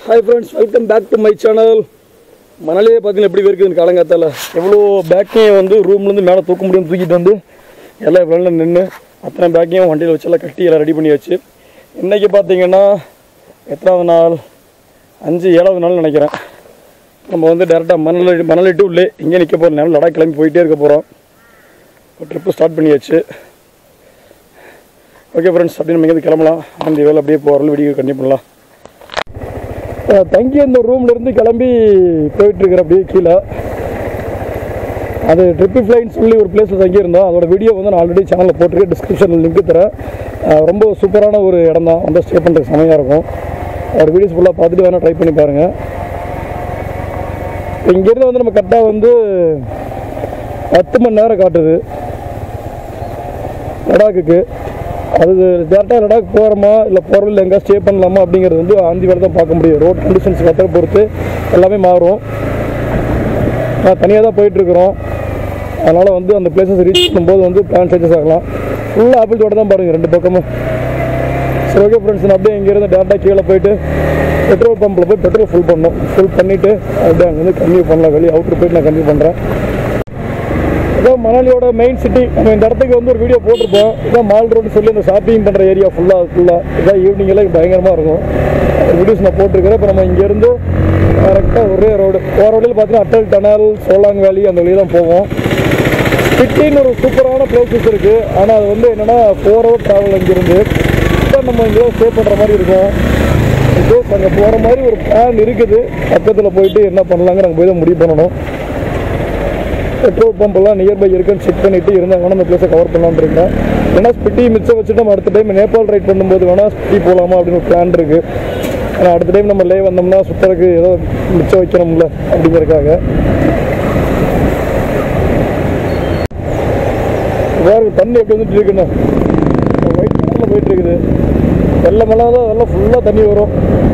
Hi friends welcome back to my channel மணலே பார்த்தீங்கன்னா எப்படி இருக்குதுன்னு காலங்காத்தால எவ்வளோ பேக்கையும் வந்து ரூம்லேருந்து மேலே தூக்க முடியும் தூக்கிட்டு வந்து எல்லாம் இவ்வளோ நின்று அத்தனை பேக்கையும் வண்டியில் வச்சு எல்லாம் கட்டி எல்லாம் ரெடி பண்ணியாச்சு இன்றைக்கி பார்த்தீங்கன்னா எத்தனாவது நாள் அஞ்சு ஏழாவது நாள் நினைக்கிறேன் நம்ம வந்து டேரெக்டாக மணல் மணலிட்டு உள்ளே இங்கே நிற்க போகிற நேரம் லடாக் கிளம்பி போயிட்டே இருக்க போகிறோம் ட்ரிப்பு ஸ்டார்ட் பண்ணியாச்சு ஓகே ஃப்ரெண்ட்ஸ் அப்படியே நம்ம இங்கேருந்து கிளம்பலாம் அந்த வேலை அப்படியே போகிறோம் வீடியோ கண்டினியூ பண்ணலாம் அஹ் தங்கி அந்த ரூம்ல இருந்து கிளம்பி போயிட்டு இருக்கிற அப்படியே கீழே அது ட்ரிப்பி ஃப்ளைன்னு சொல்லி ஒரு பிளேஸில் தங்கியிருந்தோம் அதோட வீடியோ வந்து நான் ஆல்ரெடி சேனலில் போட்டிருக்கேன் டிஸ்கிரிப்ஷனில் லிங்க் தரேன் அஹ் ரொம்ப சூப்பரான ஒரு இடம் தான் வந்து ஸ்டே பண்ணுறதுக்கு செமையாக இருக்கும் ஒரு வீடியோஸ் ஃபுல்லாக பார்த்துட்டு வேணால் ட்ரை பண்ணி பாருங்கள் இங்கேருந்து வந்து நம்ம கரெக்டாக வந்து பத்து மணி நேரம் காட்டுது லடாக்குக்கு அது டேரெக்டாக லடாக் போகிறோமா இல்லை போகிறதில்ல எங்கே ஸ்டே பண்ணலாமா அப்படிங்கிறது வந்து ஆந்தி வேலை தான் பார்க்க முடியும் ரோட் கண்டிஷன்ஸ் கத்தரை பொறுத்து எல்லாமே மாறும் நான் தனியாக தான் போயிட்டுருக்குறோம் அதனால் வந்து அந்த பிளேசஸ் ரீச் பண்ணும்போது வந்து பிளான் சேஞ்சஸ் ஆகலாம் ஃபுல்லாக ஆப்பிள் தோட்டம் தான் பாருங்கள் ரெண்டு பக்கமும் சரி ஓகே ஃப்ரெண்ட்ஸ் நான் அப்படியே இங்கேருந்து டேரெக்டாக கீழே போயிட்டு பெட்ரோல் பம்பில் போய் பெட்ரோல் ஃபுல் பண்ணணும் ஃபுல் பண்ணிவிட்டு அப்படியே அங்கேருந்து கன்டினியூ பண்ணலாம் வெளியே அவுட்ரு போயிட்டு நான் கன்டினியூ பண்ணுறேன் இதான் மணாலியோட மெயின் சிட்டி நம்ம இந்த இடத்துக்கு வந்து ஒரு வீடியோ போட்டிருப்போம் இதான் மால் ரோடு சொல்லி இந்த ஷாப்பிங் பண்ணுற ஏரியா ஃபுல்லாக ஃபுல்லாக இதான் ஈவினிங் எல்லாம் பயங்கரமாக இருக்கும் வீடியோஸ் நான் போட்டிருக்கிறேன் இப்போ நம்ம இங்கேருந்து கரெக்டாக ஒரே ரோடு போகிற வழியில் பார்த்தீங்கன்னா அட்டல் டனல் சோலாங் வேலி அந்த வழியாக தான் போவோம் சிட்டின்னு ஒரு சூப்பரான பிளேசஸ் இருக்குது ஆனால் அது வந்து என்னென்னா ஃபோர் ஹவர் ட்ராவல் இங்கேருந்து இப்போ நம்ம இங்கே ஸ்டே பண்ணுற மாதிரி இருக்கும் இப்போ அங்கே போகிற மாதிரி ஒரு பிளான் இருக்குது பக்கத்தில் போயிட்டு என்ன பண்ணலாங்க நாங்கள் போய் தான் முடிவு பண்ணணும் பெட்ரோல் பம்பெல்லாம் நியர்பை இருக்குன்னு செக் பண்ணிட்டு இருந்தாங்கன்னா அந்த பிளேஸை கவர் பண்ணலான்னு இருக்கேன் ஏன்னா ஸ்பிட்டி மிச்சம் வச்சுட்டு நம்ம அடுத்த டைம் நேபாள் ரைட் பண்ணும்போது வேணால் ஸ்பிட்டி போகலாமா அப்படின்னு ஒரு பிளான் இருக்குது ஏன்னா அடுத்த டைம் நம்ம லே வந்தோம்னா சுத்தறதுக்கு ஏதோ மிச்சம் வைக்கணும்ல அப்படிங்கிறதுக்காக வேறு தண்ணி எப்படி வந்துட்டு இருக்குண்ணா ஒயிட் கலரில் போயிட்டு இருக்குது வெள்ளை மழை தான் அதெல்லாம் ஃபுல்லாக தண்ணி வரும்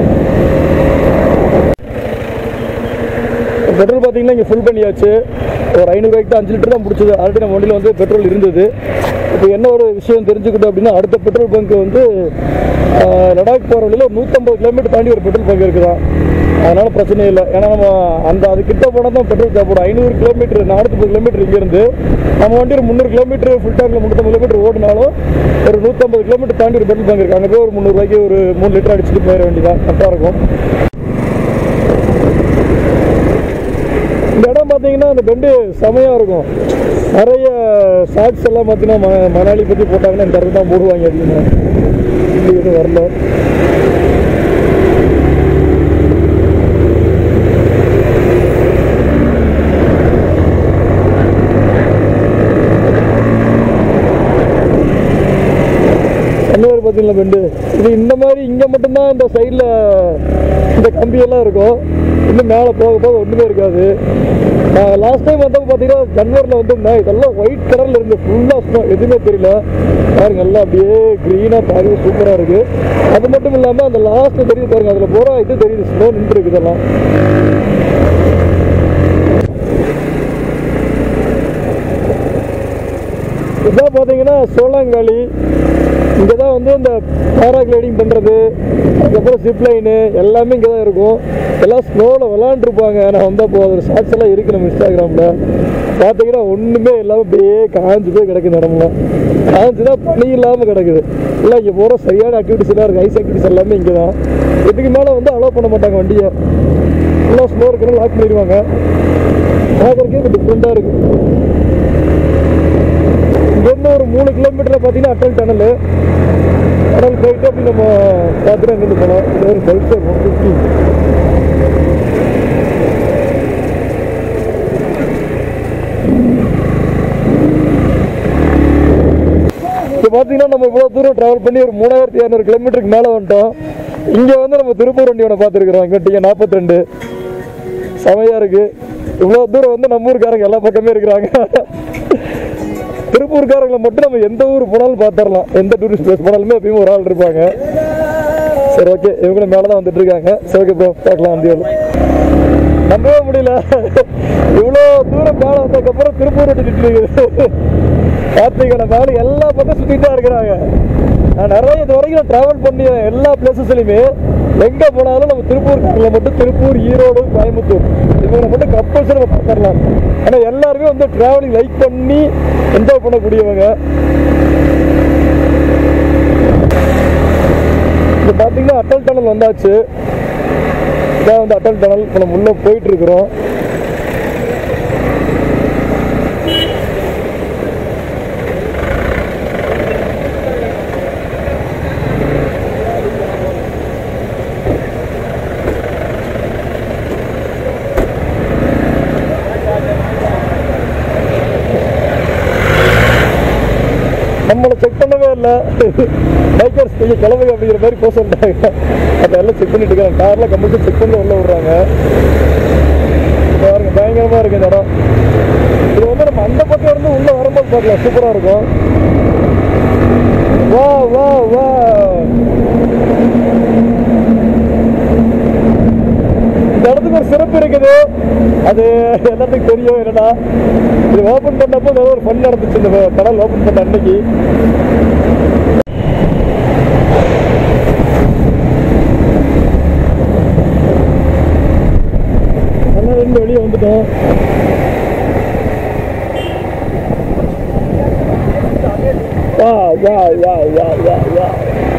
பெட்ரோல் பார்த்தீங்கன்னா இங்கே ஃபுல் பண்ணியாச்சு ஒரு ஐநூறுவாய்க்கு தான் அஞ்சு லிட்டர் தான் பிடிச்சது ஆல்ரெடி நம்ம வண்டியில் வந்து பெட்ரோல் இருந்தது இப்போ என்ன ஒரு விஷயம் தெரிஞ்சுக்கிட்டோம் அப்படின்னா அடுத்த பெட்ரோல் பங்க் வந்து ஆஹ், லடாக் போகிற வழியில் ஒரு நூற்றம்பது கிலோமீட்டர் தாண்டி ஒரு பெட்ரோல் பங்க் இருக்குதான் அதனால் பிரச்சனை இல்லை ஏன்னா நம்ம அந்த அது கிட்ட போனால் தான் பெட்ரோல் தேவைப்படும் ஐநூறு கிலோமீட்டர் நானூற்றம்பது கிலோமீட்டர் இங்கேருந்து நம்ம வண்டி ஒரு முந்நூறு கிலோமீட்டர் ஃபுல் டேங்கில் முந்நூற்றம்பது கிலோமீட்டர் ஓடினாலும் ஒரு நூற்றம்பது கிலோமீட்டர் தாண்டி ஒரு பெட்ரோல் பங்க் இருக்குது அங்கே போய் ஒரு முந்நூறுவாய்க்கு ஒரு மூணு லிட்டர் அடிச்சுட்டு போயிட வேண்டியதான் கரெக்டாக இருக்கும் இந்த இடம் பார்த்தீங்கன்னா அந்த பெண்டு செமையாக இருக்கும் நிறைய ஷார்ட்ஸ் எல்லாம் பார்த்தீங்கன்னா ம மணாலி பற்றி போட்டாங்கன்னா இந்த இடத்துல தான் போடுவாங்க அதிகமாக இங்கே எதுவும் வரல கன்னியாகுமரி பார்த்தீங்களா பெண்டு இது இந்த மாதிரி இங்கே மட்டும்தான் இந்த சைடில் இந்த கம்பியெல்லாம் இருக்கும் இன்னும் மேலே போக போக ஒன்றுமே இருக்காது நான் லாஸ்ட் டைம் வந்தப்போ பார்த்தீங்கன்னா ஜன்வரியில் வந்தோம்னா இதெல்லாம் ஒயிட் கலரில் இருந்து ஃபுல்லாக ஸ்னோ எதுவுமே தெரியல பாருங்க எல்லாம் அப்படியே க்ரீனாக பார்க்கவே சூப்பராக இருக்குது அது மட்டும் இல்லாமல் அந்த லாஸ்ட் தெரியுது பாருங்க அதில் பூரா இது தெரியுது ஸ்னோ நின்று இருக்குது இதெல்லாம் இதான் பார்த்தீங்கன்னா சோலாங் வேலி இங்கே தான் வந்து இந்த பேராகிளைடிங் பண்ணுறது அதுக்கப்புறம் ஜிப் லைனு எல்லாமே இங்கே தான் இருக்கும் எல்லாம் ஸ்னோவில் விளாண்டுருப்பாங்க நான் வந்தப்போ ஒரு ஷார்ட்ஸ் எல்லாம் இருக்கு நம்ம இன்ஸ்டாகிராமில் பார்த்தீங்கன்னா ஒன்றுமே இல்லாமல் அப்படியே காஞ்சு போய் கிடக்குது இடம்லாம் காஞ்சு தான் பனி இல்லாமல் கிடக்குது இல்லை இங்கே போகிற சரியான ஆக்டிவிட்டிஸ் எல்லாம் இருக்குது ஐஸ் ஆக்டிவிட்டிஸ் எல்லாமே இங்கே தான் இதுக்கு மேலே வந்து அலோவ் பண்ண மாட்டாங்க வண்டியை ஃபுல்லாக ஸ்னோ இருக்குன்னு லாக் பண்ணிடுவாங்க பார்க்குறதுக்கே இது டிஃப்ரெண்ட்டாக இருக்குது இங்கேருந்து ஒரு மூணு கிலோமீட்டரில் பார்த்தீங்கன்னா அட்டல் டனல் டனல் போயிட்டு அப்படி நம்ம பார்த்துட்டு அங்கேருந்து போகலாம் இது ஒரு பல்சர் ஒன் ஃபிஃப்டி இப்போ பார்த்தீங்கன்னா நம்ம இவ்வளோ தூரம் ட்ராவல் பண்ணி ஒரு மூணாயிரத்தி இரநூறு கிலோமீட்டருக்கு மேலே வந்துட்டோம் இங்கே வந்து நம்ம திருப்பூர் வண்டி ஒன்று பார்த்துருக்குறோம் இங்கிட்ட நாற்பத்தி ரெண்டு செமையாக இருக்குது இவ்வளோ தூரம் வந்து நம்ம ஊருக்காரங்க எல்லா பக்கமே இருக்கிறாங்க திருப்பூர்காரங்களை மட்டும் நம்ம எந்த ஊர் போனாலும் பார்த்துடலாம் எந்த டூரிஸ்ட் பிளேஸ் போனாலுமே எப்பயுமே ஒரு ஆள் இருப்பாங்க சரி ஓகே இவங்களும் மேலே தான் வந்துட்டு இருக்காங்க சரி ஓகே ப்ரோ பார்க்கலாம் வந்தியோம் நம்பவே முடியல இவ்வளோ தூரம் மேலே வந்ததுக்கப்புறம் திருப்பூர் விட்டுட்டு இருக்குது கார்த்திகனை மேலே எல்லா பக்கம் சுற்றிட்டு தான் இருக்கிறாங்க நான் நிறைய இது வரைக்கும் ட்ராவல் பண்ணி எல்லா பிளேசஸ்லையுமே எங்க போனாலும் நம்ம திருப்பூர்காரில் மட்டும் திருப்பூர் ஈரோடு கோயம்புத்தூர் இவங்களை மட்டும் கம்பல்சரி நம்ம பார்த்துடலாம் ஏன்னா எல்லாருமே வந்து டிராவலிங் லைக் பண்ணி என்ஜாய் பண்ணக்கூடியவங்க இப்போ பார்த்தீங்கன்னா அட்டல் டனல் வந்தாச்சு இதான் வந்து அட்டல் டனல் இப்போ நம்ம உள்ளே போயிட்டு இருக்கிறோம் நம்மளை செக் பண்ணவே இல்லை பைக்கர்ஸ் கொஞ்சம் கிளம்புங்க அப்படிங்கிற மாதிரி போக சொல்லிட்டாங்க அதெல்லாம் செக் பண்ணிட்டு இருக்காங்க கார்லாம் கம்பல்சரி செக் பண்ணி உள்ள விடுறாங்க பாருங்க பயங்கரமா இருக்கு இந்த இடம் இது வந்து நம்ம அந்த பக்கம் இருந்து உள்ள வரும்போது பார்க்கலாம் சூப்பரா இருக்கும் வா வா வா இந்த இடத்துக்கு ஒரு சிறப்பு இருக்குது அது எல்லாத்துக்கும் தெரியும் என்னடா இது ஓபன் பண்ணப்போ ஏதோ ஒரு ஃபன் நடந்துச்சு இந்த கடல் ஓபன் பண்ண அன்னைக்கு அதனால இருந்து வெளியே வந்துட்டோம் வா வா வா வா வா வா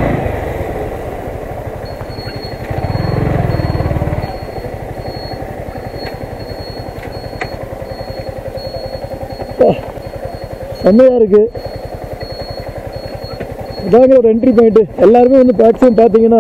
அப்பா, செம்மையா இருக்கு இதாங்க ஒரு என்ட்ரி பாயிண்ட் எல்லாருமே வந்து மேக்ஸிமம் பார்த்தீங்கன்னா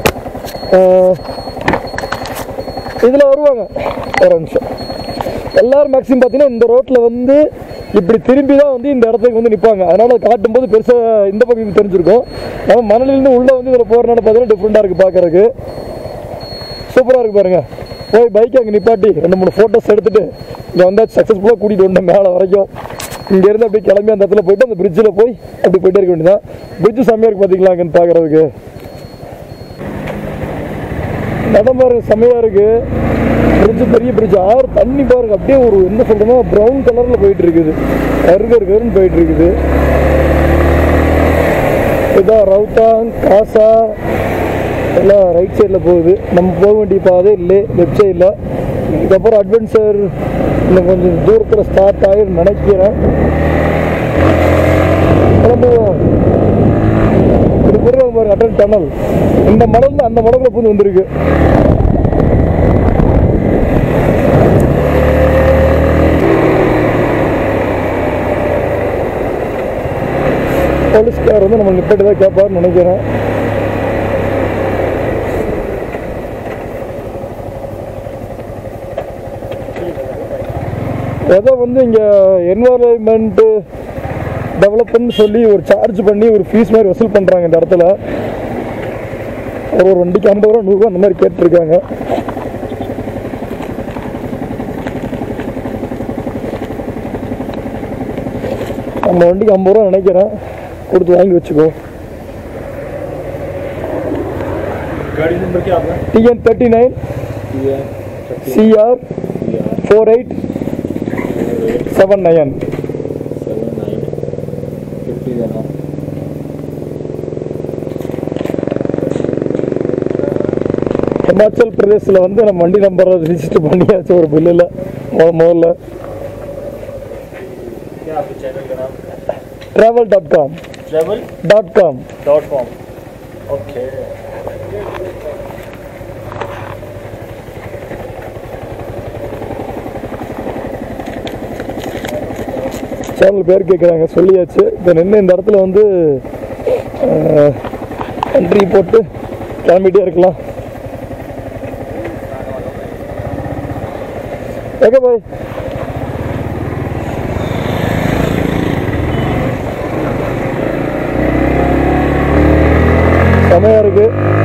இதில் வருவாங்க ஒரு நிமிஷம் எல்லாரும் மேக்ஸிமம் பார்த்தீங்கன்னா இந்த ரோட்டில் வந்து இப்படி திரும்பி தான் வந்து இந்த இடத்துக்கு வந்து நிற்பாங்க அதனால காட்டும்போது பெருசாக இந்த பக்கம் தெரிஞ்சிருக்கும் நம்ம மணலிலிருந்து உள்ளே வந்து இதில் போகிறனால பார்த்தீங்கன்னா டிஃப்ரெண்ட்டாக இருக்குது பார்க்கறதுக்கு சூப்பராக இருக்கு பாருங்க போய் பைக் அங்கே நிப்பாட்டி ரெண்டு மூணு ஃபோட்டோஸ் எடுத்துட்டு இங்கே வந்தால் சக்ஸஸ்ஃபுல்லாக கூட்டிகிட்டு வந்தேன் மேலே வரைக்கும் இங்கேருந்து அப்படியே கிளம்பி அந்த இடத்துல போயிட்டு அந்த பிரிட்ஜில் போய் அப்படி போயிட்டே இருக்க வேண்டியதான் பிரிட்ஜு செம்மையாக இருக்கு பார்த்தீங்களா அங்கேன்னு பார்க்குறதுக்கு இடம் பாருங்க செம்மையாக இருக்கு பிரிட்ஜு பெரிய பிரிட்ஜ் ஆறு தண்ணி பாருங்க அப்படியே ஒரு என்ன சொல்றோமோ ப்ரௌன் கலரில் போயிட்டு இருக்குது கருகு கருன்னு போயிட்டு இருக்குது இதான் ரவுத்தாங் காசா எல்லாம் ரைட் சைடில் போகுது நம்ம போக வேண்டிய பாதை இல்லை லெஃப்ட் சைடில் இதுக்கப்புறம் அட்வென்ச்சர் இன்னும் கொஞ்சம் தூரத்தில் ஸ்டார்ட் ஆகிடும் நினைக்கிறேன் கிளம்புவோம் இது புரியுது பாருங்க அட்டன் டனல் இந்த மடல் அந்த மடலில் பூந்து வந்திருக்கு போலீஸ்கார் வந்து நம்ம நிப்பாட்டி தான் கேட்பாருன்னு நினைக்கிறேன் ஏதோ வந்து இங்கே என்வாரன்மெண்ட்டு டெவலப்மெண்ட் சொல்லி ஒரு சார்ஜ் பண்ணி ஒரு ஃபீஸ் மாதிரி வசூல் பண்ணுறாங்க இந்த இடத்துல ஒரு ஒரு வண்டிக்கு ஐம்பது ரூபா நூறுரூவா அந்த மாதிரி கேட்டிருக்காங்க நம்ம வண்டிக்கு ஐம்பது ரூபா நினைக்கிறேன் கொடுத்து வாங்கி வச்சுக்கோ गाड़ी नंबर क्या आपका TN thirty nine CR four eight seven nine seven nine fifty देना ஹிமாச்சல் பிரதேசில் வந்து நம்ம வண்டி நம்பரை ரிஜிஸ்டர் பண்ணியாச்சு ஒரு பில்லில் முதல்ல क्या आपके चैनल का नाम travel dot com travel dot com dot com okay channel பேர் கேட்குறாங்க சொல்லியாச்சு இப்போ நின்று இந்த இடத்துல வந்து என்ட்ரி போட்டு கிளம்பிட்டே இருக்கலாம் ஓகே பாய் செமையா இருக்கு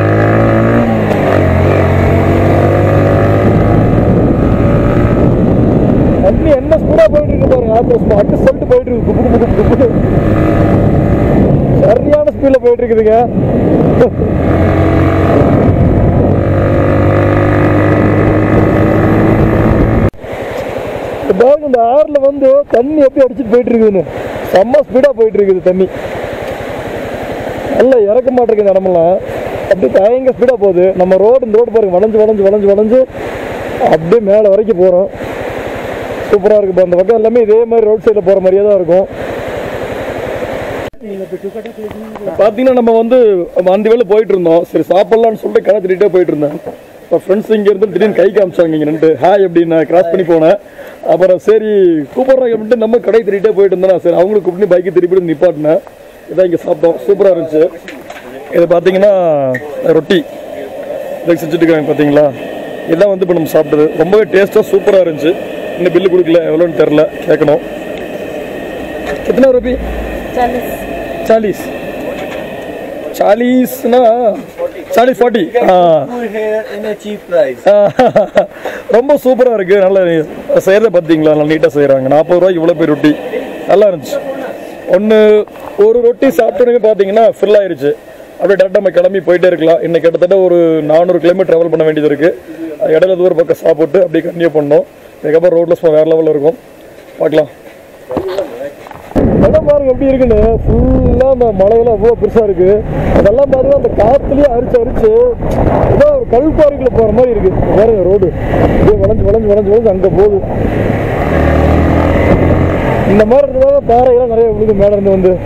தண்ணி என்ன ஸ்பீடா போயிட்டு இருக்கு பாருங்க ஆத்திரம் அட்டு சொல்லிட்டு போயிட்டு இருக்கு குப்பு குப்பு குப்பு குப்பு சரியான ஸ்பீட்ல போயிட்டு இருக்குதுங்க இந்த பாருங்க இந்த ஆறுல வந்து தண்ணி எப்படி அடிச்சுட்டு போயிட்டு இருக்குதுன்னு செம்ம ஸ்பீடா போயிட்டு இருக்குது தண்ணி நல்லா இறக்க மாட்டேங்குது இந்த இடமெல்லாம் அப்படியே பயங்கர ஸ்பீடாக போகுது நம்ம ரோடு இந்த ரோடு பாருங்க வளைஞ்சு வளைஞ்சு வளைஞ்சு வளைஞ்சு அப்படியே மேலே வரைக்கும் போகிறோம் சூப்பராக இருக்கு இப்போ அந்த பக்கம் எல்லாமே இதே மாதிரி ரோட் சைடில் போகிற மாதிரியே தான் இருக்கும் பார்த்தீங்கன்னா நம்ம வந்து அந்த வேலை போயிட்டு இருந்தோம் சரி சாப்பிட்லான்னு சொல்லிட்டு கடை திட்டே போயிட்டு இருந்தேன் இப்போ ஃப்ரெண்ட்ஸ் இங்கே இருந்து திடீர்னு கை காமிச்சாங்க இங்கே ரெண்டு ஹாய் அப்படின்னு கிராஸ் பண்ணி போனேன் அப்புறம் சரி கூப்பிட்றாங்க அப்படின்ட்டு நம்ம கடை திட்டே போயிட்டு இருந்தேன் சரி அவங்களுக்கு கூப்பிட்டு பைக்கை திருப்பி நிப்பாட்டினேன் இதான் இங்கே சாப்பிட்டோம் சூப்பராக இருந்துச்சு இது பார்த்தீங்கன்னா ரொட்டி இதுக்கு செஞ்சுட்டு இருக்காங்க பார்த்தீங்களா இதான் வந்து இப்போ நம்ம சாப்பிட்டது ரொம்பவே டேஸ்ட்டாக சூப்பராக இருந்துச்சு இன்னும் பில்லு கொடுக்கல எவ்வளோன்னு தெரில கேட்கணும் எத்தனை ரூபி चालीस चालीस चालीसனா சாலிஸ் forty Food here in a cheap price. ரொம்ப சூப்பராக இருக்குது நல்லா செய்கிறத பார்த்தீங்களா நல்லா நீட்டாக செய்கிறாங்க நாற்பது ரூபாய்க்கு இவ்வளோ பேர் ரொட்டி நல்லா இருந்துச்சு ஒன்று ஒரு ரொட்டி சாப்பிட்டோன்னே பார்த்தீங்கன்னா ஃபில் ஆயிருச்சு அப்படியே டேரக்டாக நம்ம கிளம்பி போயிட்டே இருக்கலாம் இன்னும் கிட்டத்தட்ட ஒரு நானூறு கிலோமீட்டர் ட்ராவல் பண்ண வேண்டியது இருக்குது இடையில தூர பக்கம் சாப்பிட்டு அப்படியே கண்டினியூ பண்ணோம் இதுக்கப்புறம் ரோட்ல சும்மா வேறு லெவலில் இருக்கும் பார்க்கலாம் இடம் பாருங்க எப்படி இருக்குன்னு ஃபுல்லாக அந்த மலையெல்லாம் அவ்வளோ பெருசாக இருக்கு அதெல்லாம் பாருங்க அந்த காற்றுலேயே அரிச்சு அரிச்சு ஏதோ ஒரு கல்பாறைக்குள்ள போகிற மாதிரி இருக்கு பாருங்க ரோடு அப்படியே வளைஞ்சு வளைஞ்சு வளைஞ்சு வளைஞ்சு அங்கே போகுது இந்த மாதிரி இருந்ததாக பாறையெல்லாம் நிறைய விழுது மேலே இருந்து வந்து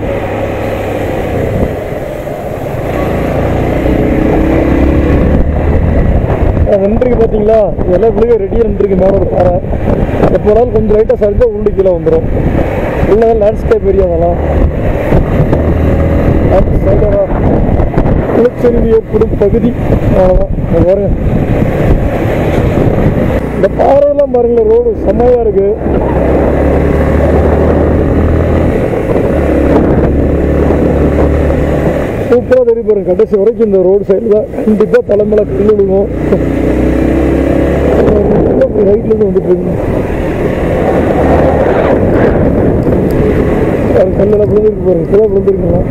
நின்றுருக்கு பார்த்தீங்களா இதெல்லாம் விழுக ரெடியாக நின்றுருக்கு மேலே ஒரு பாறை எப்போ ஒரு கொஞ்சம் லைட்டாக சரிஞ்சா உருண்டு கீழே வந்துடும் உள்ள லேண்ட்ஸ்கேப் ஏரியா அதெல்லாம் நிலச்சரிவு ஏற்படும் பகுதி அவ்வளோதான் இங்க பாருங்க இந்த பாறையெல்லாம் பாருங்களேன் ரோடு செம்மையாக இருக்கு சூப்பராக தெரியும் பாருங்க கடைசி வரைக்கும் இந்த ரோடு சைடில் தான் கண்டிப்பாக தலைமையில கல் விழுகும் ரைட்ல இருந்து வந்துட்டு இருக்கு பாருங்க கல்லெல்லாம் விழுந்துருக்கு பாருங்க இப்போதான் விழுந்துருக்குங்களா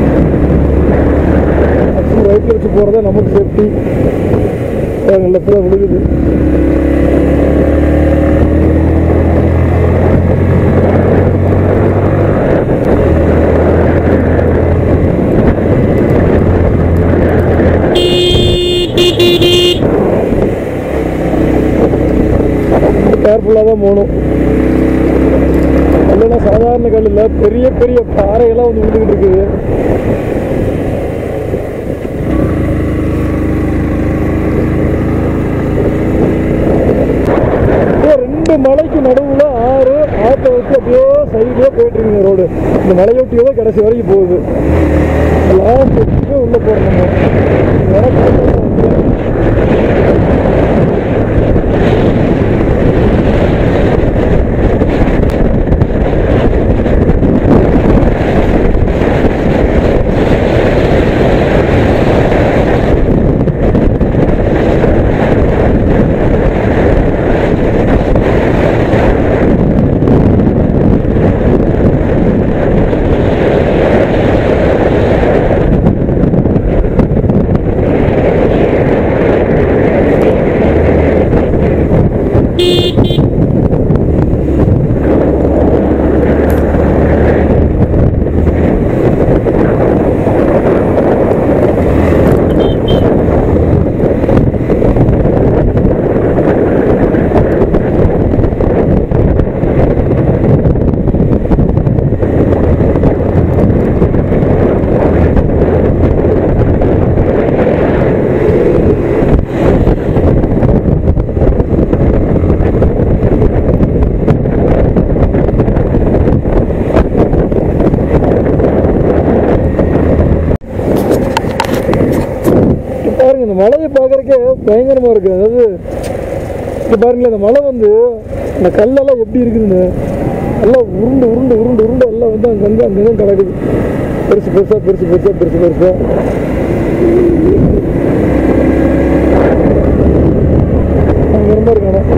ஆக்சுவலி ரைட்டில் வச்சு போகிறதா நமக்கு சேஃப்டி பாருங்க இப்போதான் விழுகுது கேர்ஃபுல்லாக தான் போகணும் கல்லெல்லாம் சாதாரண கல் இல்லை பெரிய பெரிய பாறையெல்லாம் வந்து விழுந்துக்கிட்டு இருக்குது அப்படியே ரெண்டு மலைக்கு நடுவில் ஆறு ஆற்றை வச்சு அப்படியே சைட்லேயே போயிட்டு இருக்குங்க ரோடு இந்த மலையொட்டியே தான் கடைசி வரைக்கும் போகுது லாஸ்ட் வரைக்கும் உள்ளே போகிறோம் நம்ம எனக்கு இங்க பாருங்க இந்த மலையை பார்க்கறக்கே பயங்கரமா இருக்கு அதாவது இங்க பாருங்களேன் இந்த மலை வந்து இந்த கல்லெல்லாம் எப்படி இருக்குதுன்னு எல்லாம் உருண்டு உருண்டு உருண்டு உருண்டு எல்லாம் வந்து அங்கங்க அங்கங்க கிடக்குது பெருசு பெருசா பெருசு பெருசா பெருசு பெருசா பயங்கரமா இருக்கு ஆனா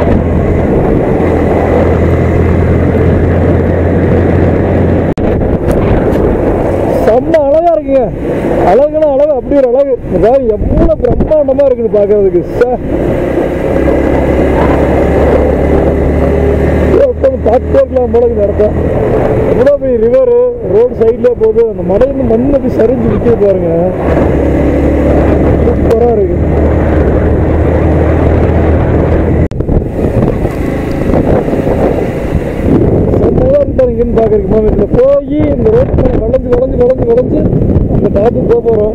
செம்ம அழகா இருக்குங்க அழகுனா அழகு அப்படி ஒரு அழகு அதாவது எவ்வளவு பிரம்மாண்டமா இருக்குன்னு பாக்குறதுக்கு சே. ஐயோ, உட்கார்ந்து பார்த்துட்டே இருக்கலாம் போல இந்த இடத்த இவ்வளோ பெரிய ரிவரு ரோடு சைட்லேயே போகுது அந்த மலையில மண் அப்படி சரிஞ்சு நிற்கிது பாருங்க சூப்பராக இருக்கு செம்மையாக இருந்தார் இங்கேருந்து பார்க்குறதுக்கு மாமா இதில் போய் இந்த ரோட்டு மேலே வளைஞ்சு வளைஞ்சு வளைஞ்சு வளைஞ்சு அந்த டாப்புக்கு போக போகிறோம்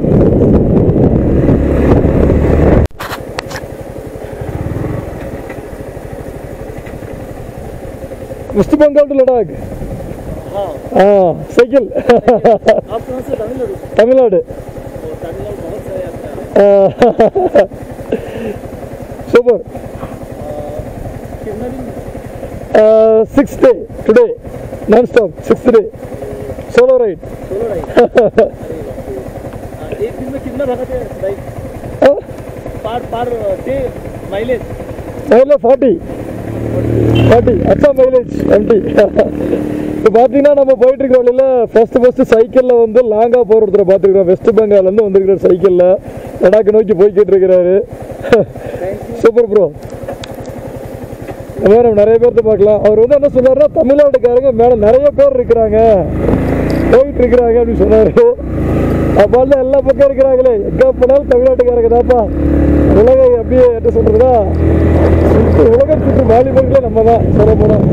வெஸ்ட் பெங்கால் டு லடாக் हाँ ஆ சைக்கிள் आप कहाँ से तमिलनाडु தமிழ்நாடு तो तमिलनाडु बहुत सारे आता है சூப்பர் कितना दिन சிக்ஸ் டே டுடே நான் stop six day solo ride सोलह राइड एक दिन में कितना भगाते हैं बाइक पर per day mileage mileage forty forty அச்சா மைலேஜ் எம்டி இப்போ பார்த்தீங்கன்னா நம்ம போயிட்டு இருக்க வழியில் ஃபர்ஸ்ட் ஃபர்ஸ்ட் சைக்கிளில் வந்து லாங்காக போகிற ஒருத்தரை பார்த்துருக்கோம் வெஸ்ட் பெங்கால்லேருந்து வந்திருக்கிற சைக்கிளில் லடாக் நோக்கி போய்கிட்டு இருக்கிறாரு சூப்பர் ப்ரோ இந்த மாதிரி நம்ம நிறைய பேர்த்த பார்க்கலாம் அவர் வந்து என்ன சொன்னார்னா தமிழ்நாட்டுக்காரங்க மேலே நிறைய பேர் இருக்கிறாங்க போயிட்டு இருக்கிறாங்க அப்படின்னு சொன்னார் அப்பால எல்லா பக்கம் இருக்கிறாங்களே எங்கே போனாலும் தமிழ்நாட்டுக்காரங்க தான்ப்பா உலகம் அப்படியே என்ன சொல்கிறதா உலகம் சுற்று வாலிபர்களே நம்ம தான் சொல்ல போனோம்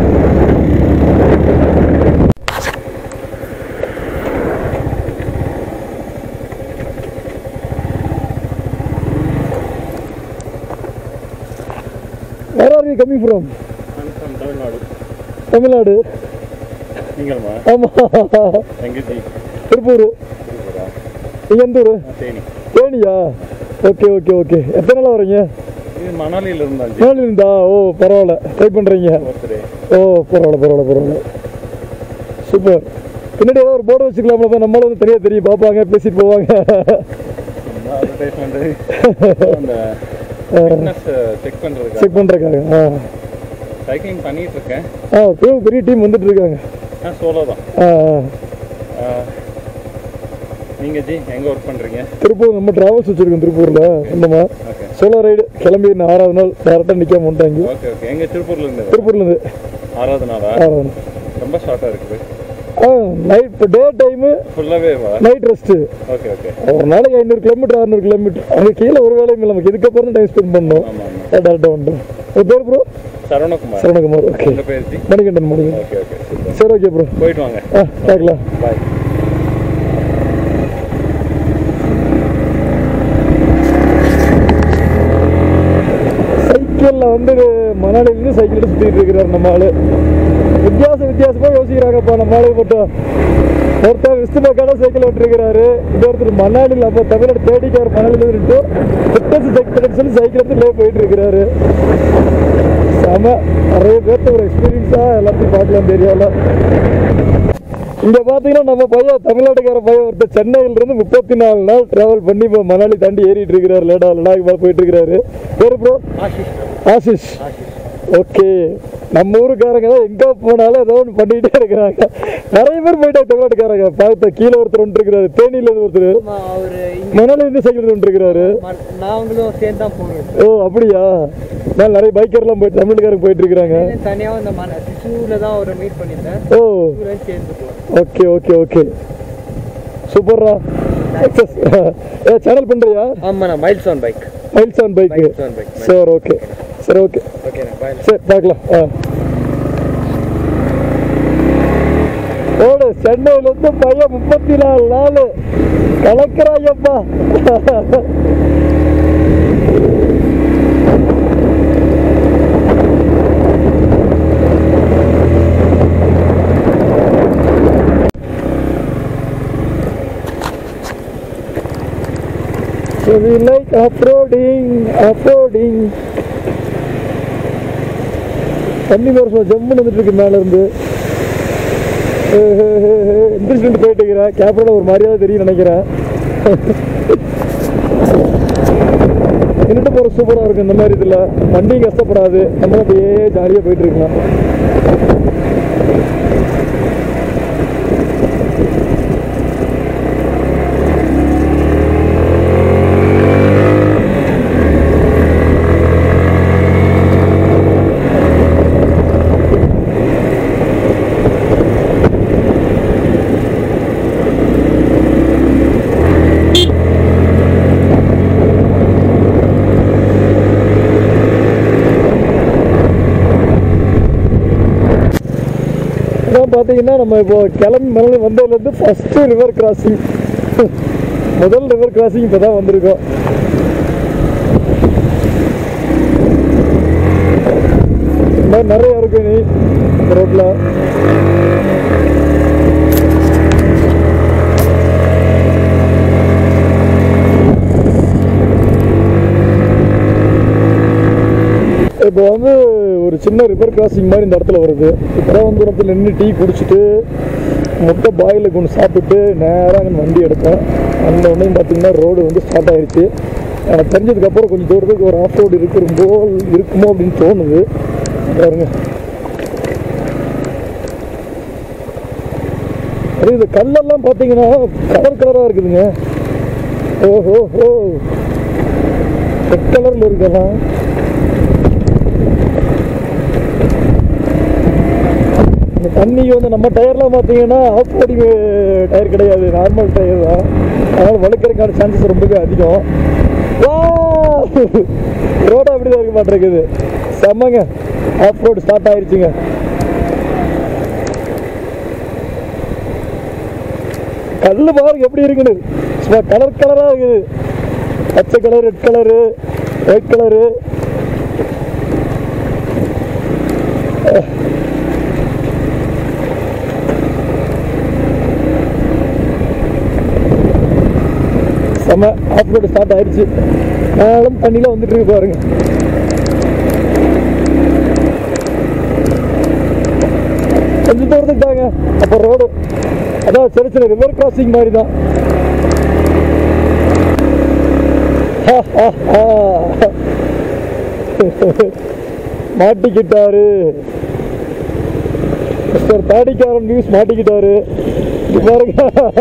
வேற are you coming from Tamil Nadu Tamil Nadu நீங்கள்மா ஆமாம் எங்கே ஜி திருப்பூர் நீங்கள் எந்த ஊர் தேனி தேனியா ஓகே ஓகே ஓகே எத்தனை நாள் வரீங்க இது மணாலியில் இருந்தால் ஜி நாள் இருந்தா ஓ பரவாயில்ல ட்ரை பண்ணுறீங்க பர்த்டே ஓ பரவாயில்ல பரவாயில்ல பரவாயில்ல சூப்பர் பின்னாடி ஏதாவது ஒரு போர்டு வச்சுக்கலாம்ல அப்ப நம்மளும் வந்து தனியாக தெரியும் பார்ப்பாங்க பேசிட்டு போவாங்க அட்வர்டைஸ்மெண்ட்டு அந்த ஃபிட்னஸ் செக் பண்ணுறதுக்காக செக் பண்ணுறக்காக ஆ சைக்கிளிங் பண்ணிட்டு இருக்கேன் ஆ பெரிய பெரிய டீம் வந்துட்டு இருக்காங்க ஆ சோலோ தான் ஆ ஆ. நீங்கள் ஜி எங்கே ஒர்க் பண்ணுறீங்க திருப்பூர் நம்ம டிராவல்ஸ் வச்சுருக்கோம் திருப்பூரில் சொந்தமா ஓகே சோலோ ரைடு கிளம்பி இன்னும் ஆறாவது நாள் டேரெக்டாக நிற்காம வந்துட்டாங்க ஓகே ஓகே எங்கள் திருப்பூர்லேருந்து திருப்பூர்லேருந்து ஆறாவது நாளா ஆறாவது நாள் ரொம்ப ஷார்ட்டாக இருக்குது ஆ நைட் இப்போ டே டைமு ஃபுல்லாகவே வா நைட் ரெஸ்ட்டு ஓகே ஓகே ஒரு நாளைக்கு ஐநூறு கிலோமீட்டர் அறுநூறு கிலோமீட்டர் அங்கே கீழே ஒரு வேலையும் இல்லை நமக்கு இதுக்கப்புறம் டைம் ஸ்பெண்ட் பண்ணணும் ஆமாம் ஆமாம் டேரெக்டாக வந்துட்டோம் உங்கள் பேர் ப்ரோ சரவணகுமார் சரவணகுமார் ஓகே உங்கள் பேர் ji Manikandan Manikandan okay okay super சரி ஓகே ப்ரோ போயிட்டு வாங்க ஆ பார்க்கலாம் பாய் சைக்கிளில் வந்து மணாலிலேருந்து சைக்கிள் சுற்றிட்டு இருக்கிறார் நம்ம ஆளு வித்தியாச வித்தியாசமாக யோசிக்கிறாங்கப்பா நம்ம ஆளு மட்டும் ஒருத்தர் விஸ்து பக்கான சைக்கிள் விட்டுருக்கிறாரு இன்னொருத்தர் மணாலியில் அப்போ தமிழ்நாடு தேடிக்கார் மணாலியில் இருந்துட்டு ஃபிட்னஸ் செக் பண்ணி சொல்லி சைக்கிள் எடுத்து லே போயிட்டு இருக்கிறாரு செம நிறைய பேர்த்த ஒரு எக்ஸ்பீரியன்ஸாக எல்லாத்தையும் பார்க்கலாம் தெரியல இங்க பாத்தீங்கன்னா நம்ம பையன் தமிழ்நாட்டுக்கார பையன் ஒருத்தர் சென்னையில இருந்து முப்பத்தி நாலு நாள் டிராவல் பண்ணி இப்போ மணாலி தாண்டி ஏறிட்டு இருக்கிறாரு லேடா லடாக் மேல போயிட்டு இருக்கிறாரு பேரு ப்ரோ ஆஷிஷ் ஆசிஷ் ஆஷிஷ் ஓகே நம்ம ஊருக்காரங்க தான் எங்க போனாலும் ஏதோ ஒன்று பண்ணிட்டே இருக்கிறாங்க நிறைய பேர் போயிட்டாங்க தமிழ்நாட்டுக்காரங்க பார்த்த கீழே ஒருத்தர் ஒன்று இருக்கிறாரு தேனியில இருந்து ஒருத்தர் ஆமா அவரு இங்க மணாலி இருந்து சைக்கிள் ஒன்று இருக்கிறாரு ம- நாங்களும் சேர்ந்து தான் போனோம் ஓ அப்படியா நான் நிறைய பைக்கர்லாம் போயிட்டு தமிழ்காரங்க போயிட்டு இருக்கிறாங்க தனியா இந்த மன சிசூர்ல தான் அவரை மீட் பண்ணியிருந்தேன் ஓ சிசூர்ல சேர்ந்து போனோம் ஓகே ஓகே ஓகே சூப்பர்ரா சக்ஸஸ் ஏ சேனல் பண்ணுறியா ஆமாண்ணா miles on bike miles on bike miles on bike சரி ஓகே சரி ஓகே ஓகேண்ணா பாய் சரி பார்க்கலாம் ஆ ஓடு சென்னையிலேருந்து பையன் முப்பத்தி நாலு நாள் கலக்கிறாயப்பா So we like off-roading, off-roading. தண்ணி வருஷம் ஜம்முன்னு வந்துட்டு இருக்கு மேல இருந்து இன்ட்ரெஸ்ட் போயிட்டு இருக்கிறேன் கேமரால ஒரு மரியாதை தெரியும் நினைக்கிறேன் நின்றுட்டு போகிற சூப்பராக இருக்கும் இந்த மாதிரி இதில் வண்டியும் கஷ்டப்படாது நம்ம அப்படியே ஜாலியாக போயிட்டு இருக்கலாம் பார்த்தீங்கன்னா நம்ம இப்போ கிளம்பி மணலி வந்ததுலேருந்து ஃபஸ்ட்டு ரிவர் கிராசிங் முதல் ரிவர் கிராசிங் இப்போ தான் வந்திருக்கோம் இந்த மாதிரி நிறைய இருக்கு நீ ரோட்டில் இப்போ வந்து ஒரு சின்ன ரிவர் கிராசிங் மாதிரி இந்த இடத்துல வருது இப்போ வந்து இடத்துல நின்று டீ குடிச்சிட்டு முட்டை பாயில் கொண்டு சாப்பிட்டு நேராக அங்கே வண்டி எடுத்தேன் அந்த உடனே பார்த்தீங்கன்னா ரோடு வந்து ஸ்டார்ட் ஆயிடுச்சு எனக்கு தெரிஞ்சதுக்கப்புறம் கொஞ்சம் தூரத்துக்கு ஒரு ஆஃப் ரோடு இருக்கிற போல் இருக்குமோ அப்படின்னு தோணுது பாருங்க அது இந்த கல்லெல்லாம் பார்த்தீங்கன்னா கலர் கலராக இருக்குதுங்க ஓஹோ ஹோ ரெட் கலரில் இருக்கலாம் இந்த தண்ணி வந்து நம்ம டயர்லாம் பார்த்தீங்கன்னா ஆஃப் ரோடிங் டயர் கிடையாது நார்மல் டயர் தான் அதனால் வழுக்கிறதுக்கான சான்சஸ் ரொம்பவே அதிகம் ரோடு அப்படி தான் இருக்க மாட்டேங்குது செம்மங்க ஆஃப் ரோடு ஸ்டார்ட் ஆயிருச்சுங்க கல்லு பாருங்க எப்படி இருக்குன்னு சும்மா கலர் கலராக இருக்குது பச்சை colour red colour white colour செம ஆஃப் ரோடு ஸ்டார்ட் ஆயிடுச்சு நாளும் தண்ணியில் வந்துட்டு இருக்கு பாருங்க கொஞ்சம் தூரத்துக்கு தாங்க அப்போ ரோடு அதான் சின்ன சின்ன ரிவர் கிராசிங் மாதிரி தான் மாட்டிக்கிட்டாரு மிஸ்டர் தாடிக்காரன் நியூஸ் மாட்டிக்கிட்டாரு இங்க பாருங்க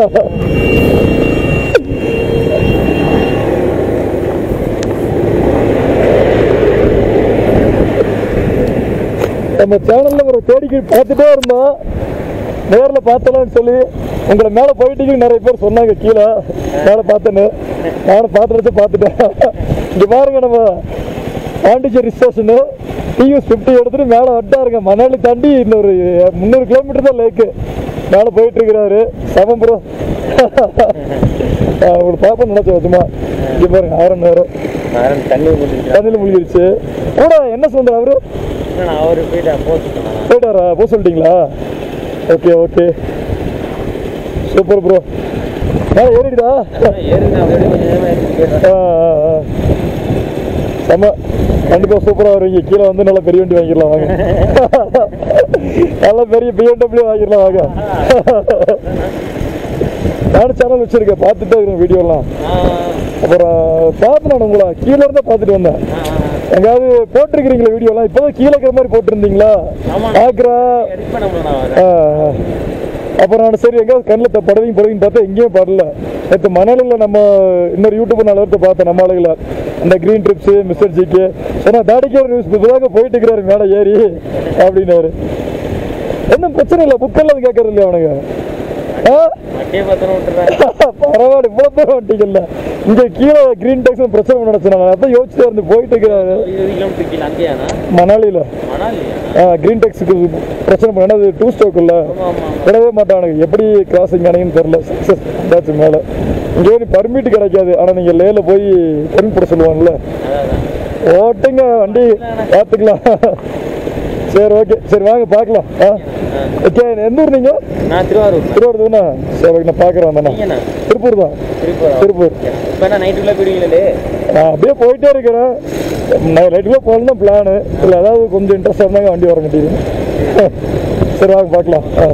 நம்ம சேனல்ல ஒரு தேடிக்கை பார்த்துட்டே இருந்தோம் நேர்ல பார்த்தலாம்னு சொல்லி உங்களை மேல போயிட்டீங்கன்னு நிறைய பேர் சொன்னாங்க கீழே மேல பார்த்தேன்னு நானும் பார்த்துட்டு பார்த்துட்டேன் இங்க பாருங்க நம்ம பாண்டிச்சேரி ஸ்டேஷனு டியூஸ் ஃபிஃப்டி எடுத்துட்டு மேலே வட்டாருங்க மணாலி தாண்டி இன்னொரு முந்நூறு கிலோமீட்டர் தான் லேக்கு மேலே போயிட்டு இருக்கிறாரு செமம் ப்ரோ உங்களுக்கு பார்ப்போம் நினைச்சேன் சும்மா இங்க பாருங்க ஆயிரம் நேரம் நான் தண்ணி முடிஞ்சிருக்கேன் தண்ணியில் முழுகிருச்சு கூட என்ன சொன்னார் அவரு நான் அவரு போயிட்டு போட்டு போயிட்டாரா போக சொல்லிட்டீங்களா ஓகே ஓகே சூப்பர் ப்ரோ மேலே ஏறிடுதா ஏறுங்க அப்படியே கொஞ்சம் நேரமா ஏறிட்டு போயிடுறேன். ஆ, ஆ, ஆ. செம்ம கண்டிப்பாக சூப்பராக வருவீங்க கீழே வந்து நல்லா பெரிய வண்டி வாங்கிடலாம் வாங்க நல்லா பெரிய பிஎம்டபிள்யூ வாங்கிடலாம் வாங்க நானும் சேனல் வச்சிருக்கேன் பார்த்துட்டே இருக்கிறேன் வீடியோலாம் ஆ, அப்புறம் பார்த்தேன் நான் உங்களை கீழே இருந்தா பார்த்துட்டு வந்தேன் ஆ, ஆ. எங்காவது போட்டிருக்கிறீங்களா வீடியோலாம் இப்போதான் கீழே இருக்கிற மாதிரி போட்டிருந்தீங்களா ஆமா. பார்க்குறேன் edit பண்ண முடியல நான் ஆ, வரேன். ஆ. அப்புறம் நான் சரி எங்கேயாவது கண்ணில் படவையும் படவையும் பார்த்தா எங்கேயும் படல நேற்று மணலில் நம்ம இன்னொரு யூடியூப் நல்லவர்த்த பார்த்தேன் நம்ம ஆளுகளை அந்த க்ரீன் ட்ரிப்ஸு மிஸ்டர் ஜிக்கு சொன்னா தாடிக்கார நியூஸ் புதுதாக போயிட்டு இருக்கிறாரு மேலே ஏறி அப்படின்னாரு ஒன்றும் பிரச்சனை இல்லை புக்கெல்லாம் கேட்கறது இல்லையா அவனுங்க ஆ வண்டியை பத்திரம் விட்டுறேன் பரவாயில்ல இவ்வளோ தூரம் வண்டிகள்ல இங்கே கீழே க்ரீன் டேக்ஸ் பிரச்சனை நினச்சேன் நான் அதான் யோசிச்சுட்டே இருந்து போயிட்டு இருக்கிறாரு இருபது கிலோமீட்டர் கீழே அங்கேயாண்ணா மணாலியில் மணாலியா க்ரீன் டேக்ஸுக்கு பிரச்சனை பண்ண அது டூ ஸ்டோக்குல்ல ஆமா ஆமா ஆமா. விடவே மாட்டானுங்க எப்படி கிராசிங் ஆனீங்கன்னு தெரில சக்ஸஸ் ஆச்சு மேலே இங்கே நீ பர்மிட் கிடைக்காது ஆனால் நீங்கள் லேல போய் பெர்மிட் போட சொல்லுவாங்கல்ல அதான், அதான். ஓட்டுங்க வண்டி பார்த்துக்கலாம் சரி ஓகே சரி வாங்க பார்க்கலாம் ஆ ஓகே எந்த ஊர் நீங்கள் நான் திருவாரூர் திருவாரூர் தானே சரி ஓகே நான் பார்க்குறேன் வந்தேண்ணா நீங்கண்ணா திருப்பூர் தான் திருப்பூரா திருப்பூர் இப்போ என்ன நைட்டுக்குள்ளே போயிடுவீங்களே நான் அப்படியே போயிட்டே இருக்கிறேன் நான் ரைட்டுக்குள்ளே போகணும் தான் பிளானு இல்லை ஏதாவது கொஞ்சம் இன்ட்ரெஸ்டாக இருந்தாங்க வண்டி வர மாட்டேங்குது சரி வாங்க பார்க்கலாம் ஆ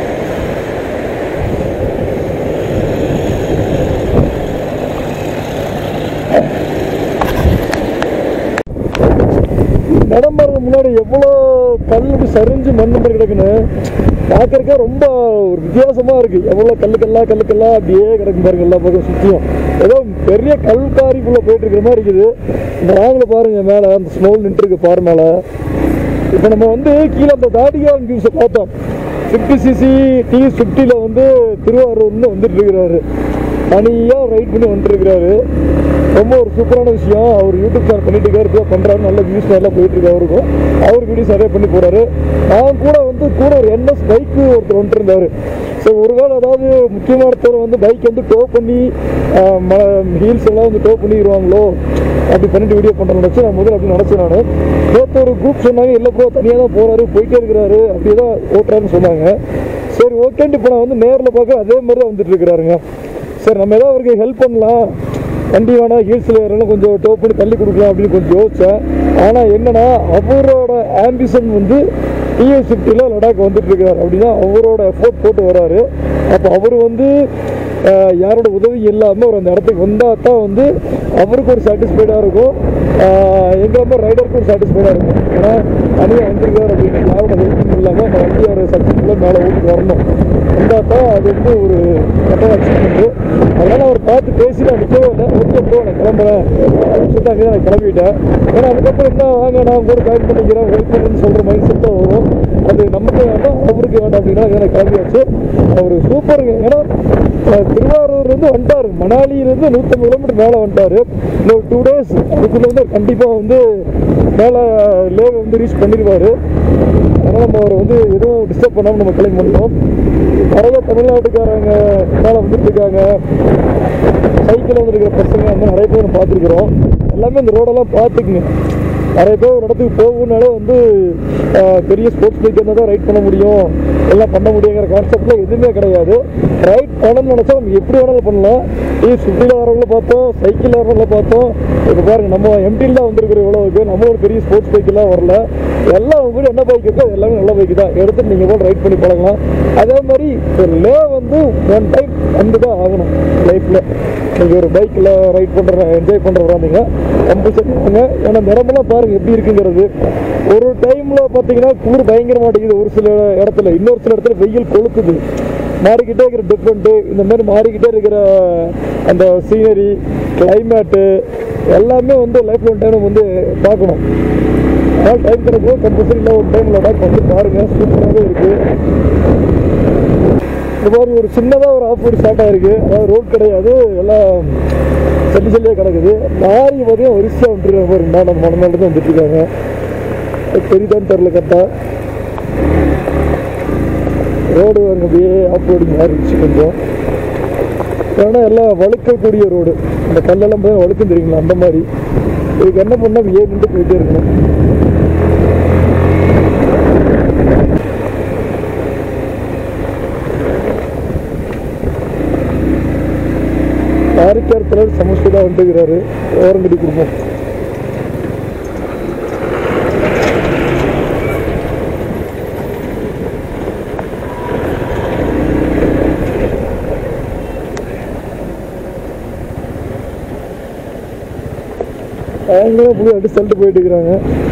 நடம்புறது முன்னாடி எவ்வளோ கல் இப்படி சரிஞ்சு மண் மாதிரி கிடக்குன்னு பார்க்கறக்கே ரொம்ப ஒரு வித்தியாசமாக இருக்குது எவ்வளோ கல்லு கல்லா கல்லு கல்லா அப்படியே கிடக்கும் பாருங்க எல்லா பக்கம் சுற்றியும் ஏதோ பெரிய கல்காரிக்குள்ளே போயிட்டு இருக்கிற மாதிரி இருக்குது இந்த ராங்கில் பாருங்க மேலே அந்த ஸ்னோல் நின்றுருக்கு பார் மேலே இப்போ நம்ம வந்து கீழே அந்த தாடிகான் வியூஸை பார்த்தோம் ஃபிஃப்டி சிசி டி ஃபிஃப்டியில் வந்து திருவாரூர்னு வந்துட்டு இருக்கிறாரு தனியாக ரைட் பண்ணி வந்துருக்கிறாரு ரொம்ப ஒரு சூப்பரான விஷயம் அவர் யூடியூப் சேனல் பண்ணிட்டு இருக்காரு இப்படியே பண்றாரு நல்ல வியூஸ் நல்லா போயிட்டு இருக்கு அவருக்கும் அவர் வீடியோ சரியா பண்ணி போறாரு நான் கூட வந்து கூட ஒரு என்எஸ் பைக்கு ஒருத்தர் வந்துட்டு இருந்தாரு ஸோ ஒருவேளை அதாவது முக்கியமான இடத்துல வந்து பைக் வந்து டோ பண்ணி ஹீல்ஸ் எல்லாம் வந்து டோ பண்ணிடுவாங்களோ அப்படி பண்ணிட்டு வீடியோ பண்ணுறேன்னு நினச்சி நான் முதல்ல அப்படி நினச்சேன் நான் நேற்று ஒரு குரூப் சொன்னாங்க இல்லை ப்ரோ தனியாக தான் போகிறாரு போயிட்டே இருக்கிறாரு அப்படியே தான் ஓட்டுறாருன்னு சொன்னாங்க சரி ஓகேன்ட்டு இப்போ நான் வந்து நேரில் பார்க்க அதே மாதிரி தான் வந்துட்டு இருக்கிறாருங்க சரி நம்ம ஏதாவது அவருக்கு ஹெல்ப் பண்ணலாம் வண்டி வேணா ஹீல்ஸில் வரணும் கொஞ்சம் டோ பண்ணி தள்ளி கொடுக்கலாம் அப்படின்னு கொஞ்சம் யோசித்தேன் ஆனால் என்னன்னா அவரோட ஆம்பிஷன் வந்து டிஎஸ் ஃபிஃப்டியில் லடாக் வந்துட்டு இருக்காரு அப்படின்னா அவரோட எஃபோர்ட் போட்டு வராரு அப்போ அவர் வந்து அஹ், யாரோட உதவி இல்லாமல் அவர் அந்த இடத்துக்கு வந்தால் தான் வந்து அவருக்கு ஒரு சாட்டிஸ்ஃபைடாக இருக்கும் அஹ், எங்களை மாதிரி ரைடருக்கு ஒரு சாட்டிஸ்ஃபைடாக இருக்கும் ஏன்னா தனியாக வந்திருக்காரு அப்படின்னு யாரோட ஹெல்ப்பும் இல்லாமல் அந்த வண்டி அவர் சக்ஸஸ்ஃபுல்லாக மேலே ஓட்டிட்டு வரணும் வந்தால் தான் அது வந்து ஒரு கரெக்டாக அச்சீவ்மெண்ட்டு அதனால் அவர் பார்த்து பேசி நான் நிற்கவே இல்லை ஓகே ப்ரோ நான் கிளம்புறேன் அப்படின்னு சொல்லிட்டு அங்கே நான் கிளம்பிட்டேன் ஏன்னா அதுக்கப்புறம் என்ன வாங்க நான் கூட ஜாயின் பண்ணிக்கிறேன் ஹெல்ப் பண்ணுன்னு சொல்கிற மைண்ட் செட் தான் வரும் அது நமக்கு வேண்டாம் அவருக்கு வேண்டாம் அப்படின்னா அங்கே நான் கிளம்பியாச்சு அவர் சூப்பருங்க ஏன்னா அஹ், திருவாரூர்லேருந்து வந்துட்டார் மணாலியிலேருந்து நூற்றம்பது கிலோமீட்டர் மேலே வந்துட்டார் இன்னொரு டூ டேஸ் அதுக்குள்ளே வந்து கண்டிப்பாக வந்து மேலே லேவை வந்து ரீச் பண்ணிடுவார் அதனால் நம்ம அவரை வந்து எதுவும் டிஸ்டர்ப் பண்ணாமல் நம்ம கிளம்பி பண்ணோம் நிறைய தமிழ்நாட்டுக்காரங்க மேலே வந்துட்டு இருக்காங்க சைக்கிள் வந்துருக்கிற பசங்க அந்த மாதிரி நிறைய பேர் நம்ம பார்த்துருக்குறோம் எல்லாமே இந்த ரோடெல்லாம் பார்த்துக்குங்க நிறைய பேர் ஒரு இடத்துக்கு போகணுன்னாலே வந்து ஆஹ், பெரிய ஸ்போர்ட்ஸ் பைக் இருந்தால் தான் ரைட் பண்ண முடியும் எல்லாம் பண்ண முடியுங்கிற கான்செப்டில் எதுவுமே கிடையாது ரைட் பண்ணணும்னு நினச்சா நம்ம எப்படி வேணாலும் பண்ணலாம் இது சுற்றியில் வரவங்கள பார்த்தோம் சைக்கிளில் வரவங்கள பார்த்தோம் இப்போ பாருங்க நம்ம எம்டியில் தான் வந்திருக்கிற இவ்வளவுக்கு நம்ம ஒரு பெரிய ஸ்போர்ட்ஸ் பைக்கெல்லாம் வரல எல்லாம் உங்ககிட்ட என்ன பைக் இருக்கோ அது எல்லாமே நல்ல பைக் தான் எடுத்து நீங்கள் கூட ரைட் பண்ணி பழகலாம் அதே மாதிரி ஒரு லே வந்து ஒன் டைம் வந்து தான் ஆகணும் லைஃப்பில் நீங்கள் ஒரு பைக்கில் ரைட் பண்ணுற என்ஜாய் பண்ணுறவரா இருந்தீங்க கம்பல்சரி வாங்க ஏன்னா நிறமெல்லாம் பாருங்கள் எப்படி இருக்குங்கிறது ஒரு டைமில் பார்த்தீங்கன்னா குளிர் பயங்கர மாட்டேங்குது ஒரு சில இடத்துல இன்னொரு சில இடத்துல வெயில் கொளுத்துது மாறிக்கிட்டே இருக்கிற டிஃப்ரெண்ட்டு இந்த மாதிரி மாறிக்கிட்டே இருக்கிற அந்த சீனரி கிளைமேட்டு எல்லாமே வந்து லைஃப்பில் ஒன் டைம் வந்து பார்க்கணும் அதனால் டைம் கிடைக்கும் கம்பல்சரி இல்லை ஒரு டைம் லடாக் வந்து பாருங்கள் சூப்பராகவே இருக்குது இந்த மாதிரி ஒரு சின்னதாக ஒரு ஆஃப் ரோடு ஸ்டார்ட் ஆயிருக்கு அதாவது ரோட் கிடையாது எல்லாம் செல்லி செல்லியாக கிடக்குது லாரி பார்த்தீங்கன்னா வரிசையாக வந்துருக்காங்க பாருங்க நான் நம்ம மன தான் வந்துட்டு இருக்காங்க அது தெரியுதான்னு தெரில கரெக்டாக ரோடு அங்கே அப்படியே ஆஃப் ரோடிங் மாதிரி இருந்துச்சு கொஞ்சம் ஏன்னா எல்லாம் வழுக்கக்கூடிய ரோடு இந்த கல்லெல்லாம் போய் வழுக்கும் தெரியுங்களா அந்த மாதிரி இதுக்கு என்ன பண்ணால் ஏன் நின்று போயிட்டே இருக்கணும் யாருக்கார் தலைவர் சமஸ்கிருதா வந்துக்கிறாரு ஓரங்கடி குடும்பம் அவங்களும் புது அடி சொல்லிட்டு போயிட்டு இருக்கிறாங்க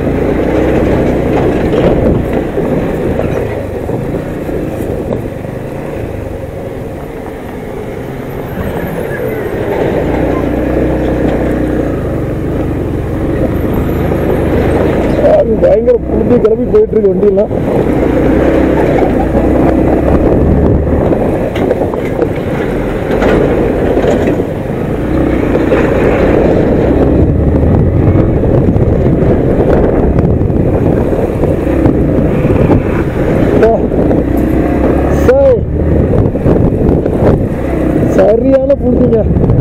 அது பயங்கர புழுதி கிளம்பி போயிட்டு இருக்கு வண்டியெல்லாம் அப்பா. சரி. சரியான புழுதிங்க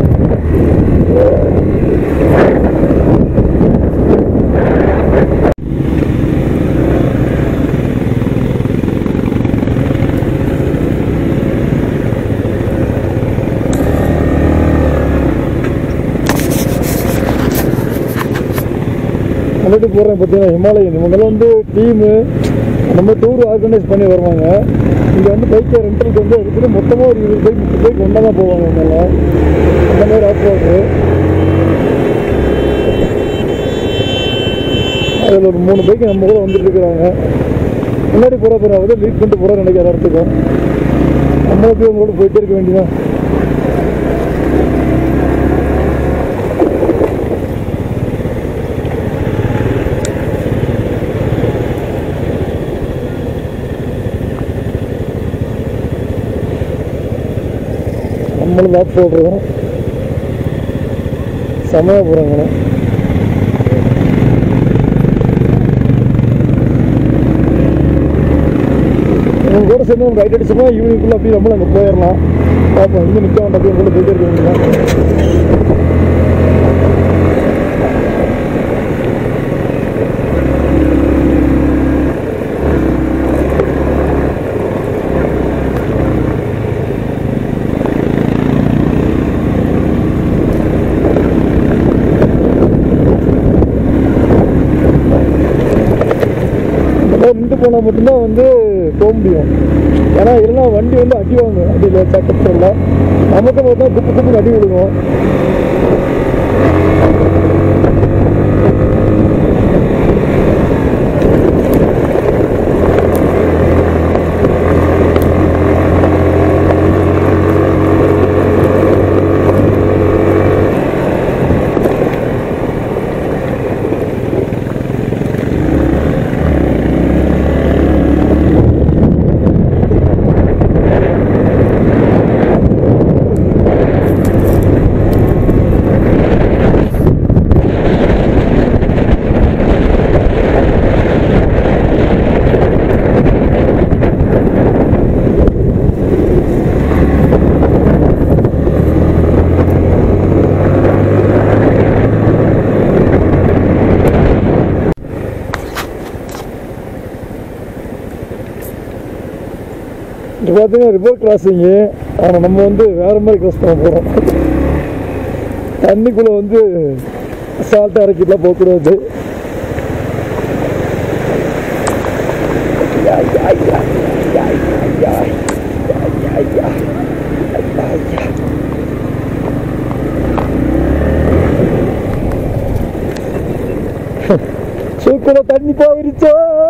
வந்துட்டு போகிறேன் பார்த்தீங்கன்னா ஹிமாலயன் இவங்கெல்லாம் வந்து டீமு நம்ம டூர் ஆர்கனைஸ் பண்ணி வருவாங்க இங்கே வந்து பைக்கை ரெண்டலுக்கு வந்து எடுத்துட்டு மொத்தமாக ஒரு இருபது பைக் முப்பது பைக் ஒன்றா தான் போவாங்க இவங்கெல்லாம் அந்த மாதிரி ஆஃப் ரோடு அதில் ஒரு மூணு பைக் நம்ம கூட வந்துட்டு இருக்கிறாங்க முன்னாடி போகிற பேர் வந்து லீட் பண்ணிட்டு போகிற நினைக்கிற இடத்துக்கும் நம்மளுக்கு இவங்களோட போயிட்டே இருக்க வேண்டியதான் நம்ம நம்மளும் லாப் போடுறோம் செமையாக போகிறாங்கண்ணா அவங்க கூட சேர்ந்து நம்ம ரைட் அடிச்சோம்னா ஈவினிங்குள்ளே அப்படியே நம்மளும் அங்கே போயிடலாம் பார்ப்போம் இங்கே நிற்க வேண்டாம் அப்படியே கூட போயிட்டே இருக்க வேண்டியதான் இந்த மாதிரி நின்று போனால் மட்டும்தான் வந்து போக முடியும் ஏன்னா இல்லைன்னா வண்டி வந்து அடி வாங்கும் அடியில் சக்கத்தில் நமக்கு பார்த்தா குப்பு குப்புன்னு அடி விழுகும் இது பார்த்தீங்கன்னா ரிவர் கிராசிங்கு ஆனால் நம்ம வந்து வேறு மாதிரி கிராஸ் பண்ண போகிறோம் தண்ணிக்குள்ளே வந்து சால்ட்டாக இறக்கிட்டுலாம் போகக்கூடாது சூக்குள்ள தண்ணி போயிருச்சோ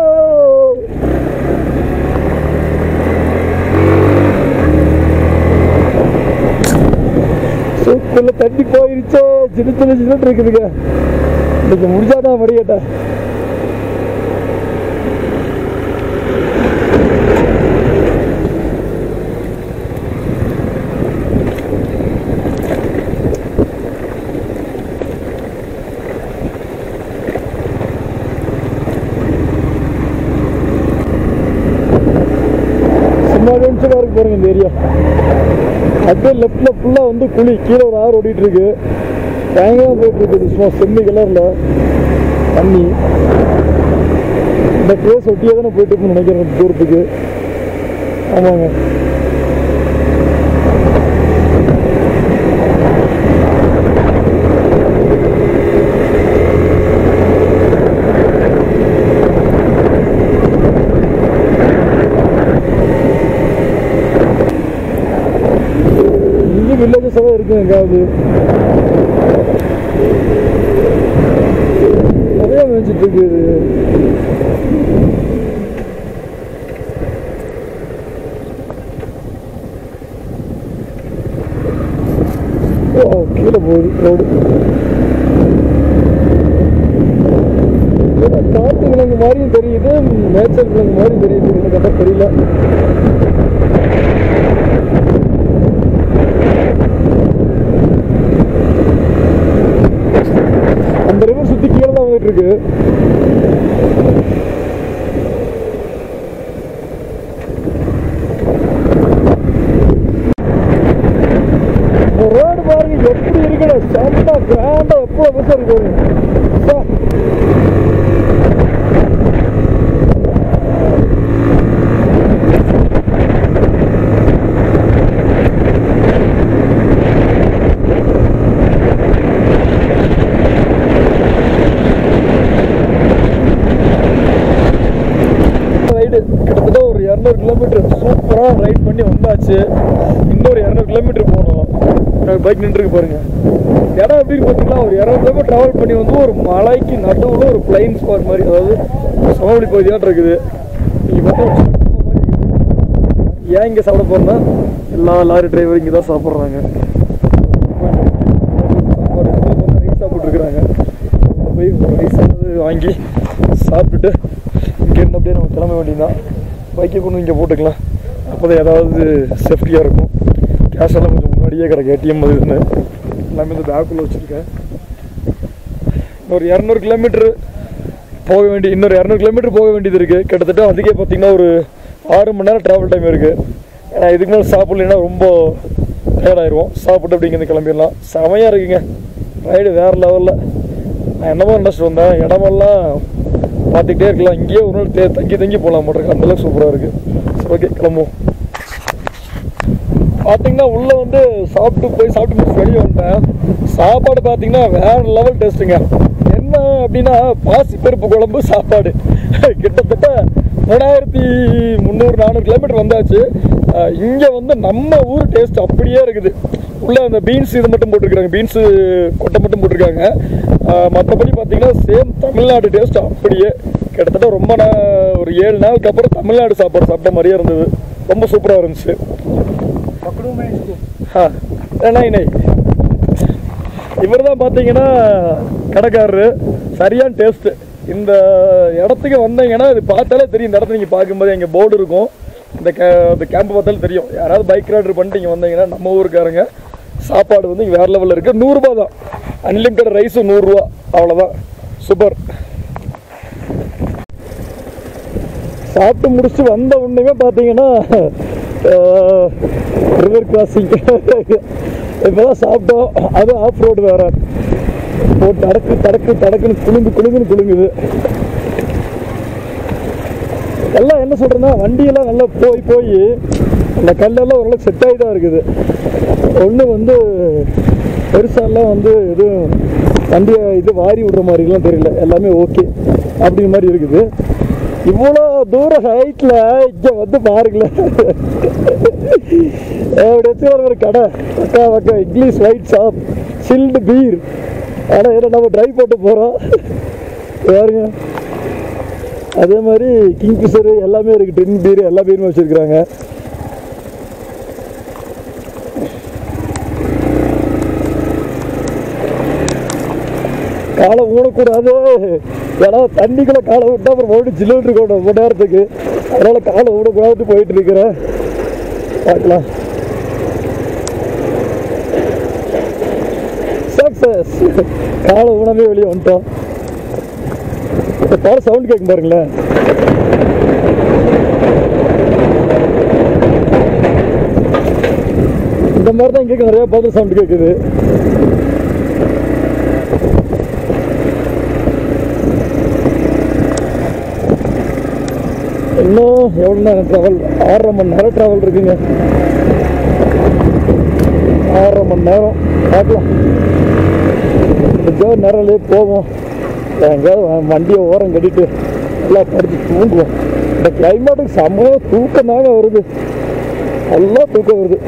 சூக்குள்ள தண்ணி போயிருச்சோ சின்ன சின்ன சின்ன இருக்குதுங்க இன்னைக்கு முடிஞ்சாதான் மடியட்டா சும்மா டென்ஷனாக இருக்கு பாருங்க இந்த ஏரியா அப்படியே லெஃப்ட்ல ஃபுல்லாக வந்து குழி கீழே ஒரு ஆறு ஓடிட்டு இருக்கு பயங்கரமாக போயிட்டு இருக்குது சும்மா செம்மி கலரில் தண்ணி இந்த பிளேஸ் ஒட்டியே தானே போயிட்டு இருக்குன்னு நினைக்கிறேன் தூரத்துக்கு ஆமாங்க இங்கே வில்லேஜஸ் எல்லாம் இருக்கு எங்காவது நிறைய மேய்ச்சிட்டு இருக்கு இது ஓ கீழே போகுது ரோடு காட்டு விலங்கு மாதிரியும் தெரியுது நேச்சர் விலங்கு மாதிரி தெரியுது என்ன கரெக்டாக தெரியல அந்த ரிவர் சுத்தி கீழே தான் வந்துட்டு இருக்கு ரோடு பாருங்க எப்படி இருக்குடா செம்ம கிராண்டா எவ்வளோ பெருசா இருக்கு பாருங்க சா. ரைடு கிட்டத்தட்ட ஒரு இரநூறு கிலோமீட்டர் சூப்பராக ரைட் பண்ணி வந்தாச்சு இன்னொரு இரநூறு கிலோமீட்டர் போகணும் பைக் நின்றுருக்கு பாருங்க இடம் எப்படி இருக்கு பார்த்தீங்களா ஒரு இரநூறு கிலோமீட்டர் ட்ராவல் பண்ணி வந்து ஒரு மலைக்கு நடுவில் ஒரு பிளைன் ஸ்பாட் மாதிரி அதாவது சமவெளி பகுதியாக இருக்குது நீங்கள் பார்த்தா ஏன் இங்கே சாப்பிட போகிறோன்னா எல்லா லாரி டிரைவர் இங்கே தான் சாப்பிட்றாங்க சாப்பாடு ரைஸ் சாப்பிட்ருக்குறாங்க போய் ஒரு ரைஸ் வாங்கி சாப்பிட்டுட்டு இங்கேருந்து அப்படியே நம்ம கிளம்ப வேண்டியதுதான் பைக்கை கொண்டு இங்கே போட்டுக்கலாம் அப்போ தான் ஏதாவது சேஃப்டியாக இருக்கும் கேஷ் எல்லாம் கொஞ்சம் முன்னாடியே கிடக்கு ஏடிஎம் அது இதுன்னு எல்லாமே இந்த பேக்குள்ளே வச்சுருக்கேன் ஒரு இரநூறு கிலோமீட்டர் போக வேண்டிய இன்னொரு இரநூறு கிலோமீட்டர் போக வேண்டியது இருக்குது கிட்டத்தட்ட அதுக்கே பார்த்தீங்கன்னா ஒரு ஆறு மணி நேரம் ட்ராவல் டைம் இருக்குது ஏன்னா இதுக்கு மேலே சாப்பிட்லைன்னா ரொம்ப டயர்டாயிருவோம் சாப்பிட்டு அப்படிங்கிறது கிளம்பிடலாம் செமையாக இருக்குங்க ரைடு வேறு லெவலில் நான் என்னமோ நினச்சிட்டு வந்தேன் இடமெல்லாம் பார்த்துக்கிட்டே இருக்கலாம் இங்கேயே ஒரு நாள் தே- தங்கி தங்கி போகலாம் மாட்டிருக்கு அந்தளவுக்கு சூப்பராக இருக்குது சரி ஓகே கிளம்புவோம் பார்த்தீங்கன்னா உள்ளே வந்து சாப்பிட்டு போய் சாப்பிட்டு முடிச்சு வெளியே வந்துட்டேன் சாப்பாடு பார்த்தீங்கன்னா வேற லெவல் டேஸ்ட்டுங்க என்ன அப்படின்னா பாசிப்பருப்பு குழம்பு சாப்பாடு கிட்டத்தட்ட மூணாயிரத்தி முந்நூறு நானூறு கிலோமீட்டர் வந்தாச்சு இங்கே வந்து நம்ம ஊர் டேஸ்ட் அப்படியே இருக்குது உள்ள அந்த பீன்ஸ் இது மட்டும் போட்டிருக்காங்க பீன்ஸு கொட்டை மட்டும் போட்டிருக்காங்க மற்றபடி பார்த்தீங்கன்னா சேம் தமிழ்நாடு டேஸ்ட் அப்படியே கிட்டத்தட்ட ரொம்ப நா- ஒரு ஏழு நாளுக்கு அப்புறம் தமிழ்நாடு சாப்பாடு சாப்பிட்ட மாதிரியே இருந்தது ரொம்ப சூப்பராக இருந்துச்சு हाँ नहीं नहीं இவர் தான் பார்த்தீங்கன்னா கடைக்காரரு சரியான டேஸ்ட்டு இந்த இடத்துக்கு வந்தீங்கன்னா இது பார்த்தாலே தெரியும் இந்த இடத்த நீங்கள் பார்க்கும்போது எங்கள் போர்டு இருக்கும் இந்த கே இந்த கேம்ப் பார்த்தாலே தெரியும் யாராவது பைக் ரைடர் பண்ணிட்டு இங்கே வந்தீங்கன்னா நம்ம ஊருக்காரங்க சாப்பாடு வந்து இங்கே வேறு லெவலில் இருக்குது நூறுரூபா தான் அன்லிமிட்டட் ரைஸும் நூறுரூவா அவ்வளோதான் சூப்பர் சாப்பிட்டு முடிச்சு வந்த உடனே பார்த்தீங்கன்னா ரிவர் கிராசிங் இப்போதான் சாப்பிட்டோம் அது ஆஃப் ரோடு வேற போட்டு தடக்கு தடக்கு தடக்குன்னு குலுங்கு குலுங்குன்னு குலுங்குது எல்லாம் என்ன சொல்கிறேன்னா வண்டியெல்லாம் நல்லா போய் போய் அந்த கல்லெல்லாம் ஓரளவுக்கு செட் ஆகி தான் இருக்குது ஒன்று வந்து பெருசாலாம் வந்து எதுவும் வண்டியை இது வாரி விடுற மாதிரிலாம் தெரியல எல்லாமே ஓகே அப்படிங்கிற மாதிரி இருக்குது இவ்வளோ தூரம் ஹைட்டில் இங்கே வந்து பாருங்களேன் அப்படி வச்சு ஒரு கடை அக்கா அக்கா English wine shop chilled beer ஆனால் ஏன்னா நம்ம ட்ரைவ் போட்டு போகிறோம் பாருங்க அதே மாதிரி கிங்ஃபிஷரு எல்லாமே இருக்குது டின் பீர் எல்லா பீருமே வச்சுருக்குறாங்க காலை ஊனக்கூடாது ஏன்னா தண்ணிக்குள்ள காலை விட்டா அப்புறம் மறுபடியும் ஜில்லுன்னு இருக்கணும் ரொம்ப நேரத்துக்கு அதனால காலை ஊனக்கூடாதுன்னு போயிட்டு இருக்கிறேன் பார்க்கலாம் சக்சஸ் காலை ஊனமே வெளியே வந்துட்டோம் இப்போ காலை சவுண்ட் கேட்கும் பாருங்களேன் இந்த மாதிரி தான் கேட்கும் நிறைய பதில் சவுண்ட் கேட்குது இன்னும் எவ்வளோ நேரம் ட்ராவல் ஆறரை மணி நேரம் ட்ராவல் இருக்குங்க ஆறரை மணி நேரம் பார்க்கலாம் எங்கேயாவது நேரம்லேயே போவோம் எங்கேயாவது வ- வண்டியை ஓரம் கட்டிட்டு நல்லா படுத்து தூங்குவோம் இந்த கிளைமேட்டுக்கு செம்ம தூக்கம் தாங்க வருது நல்லா தூக்கம் வருது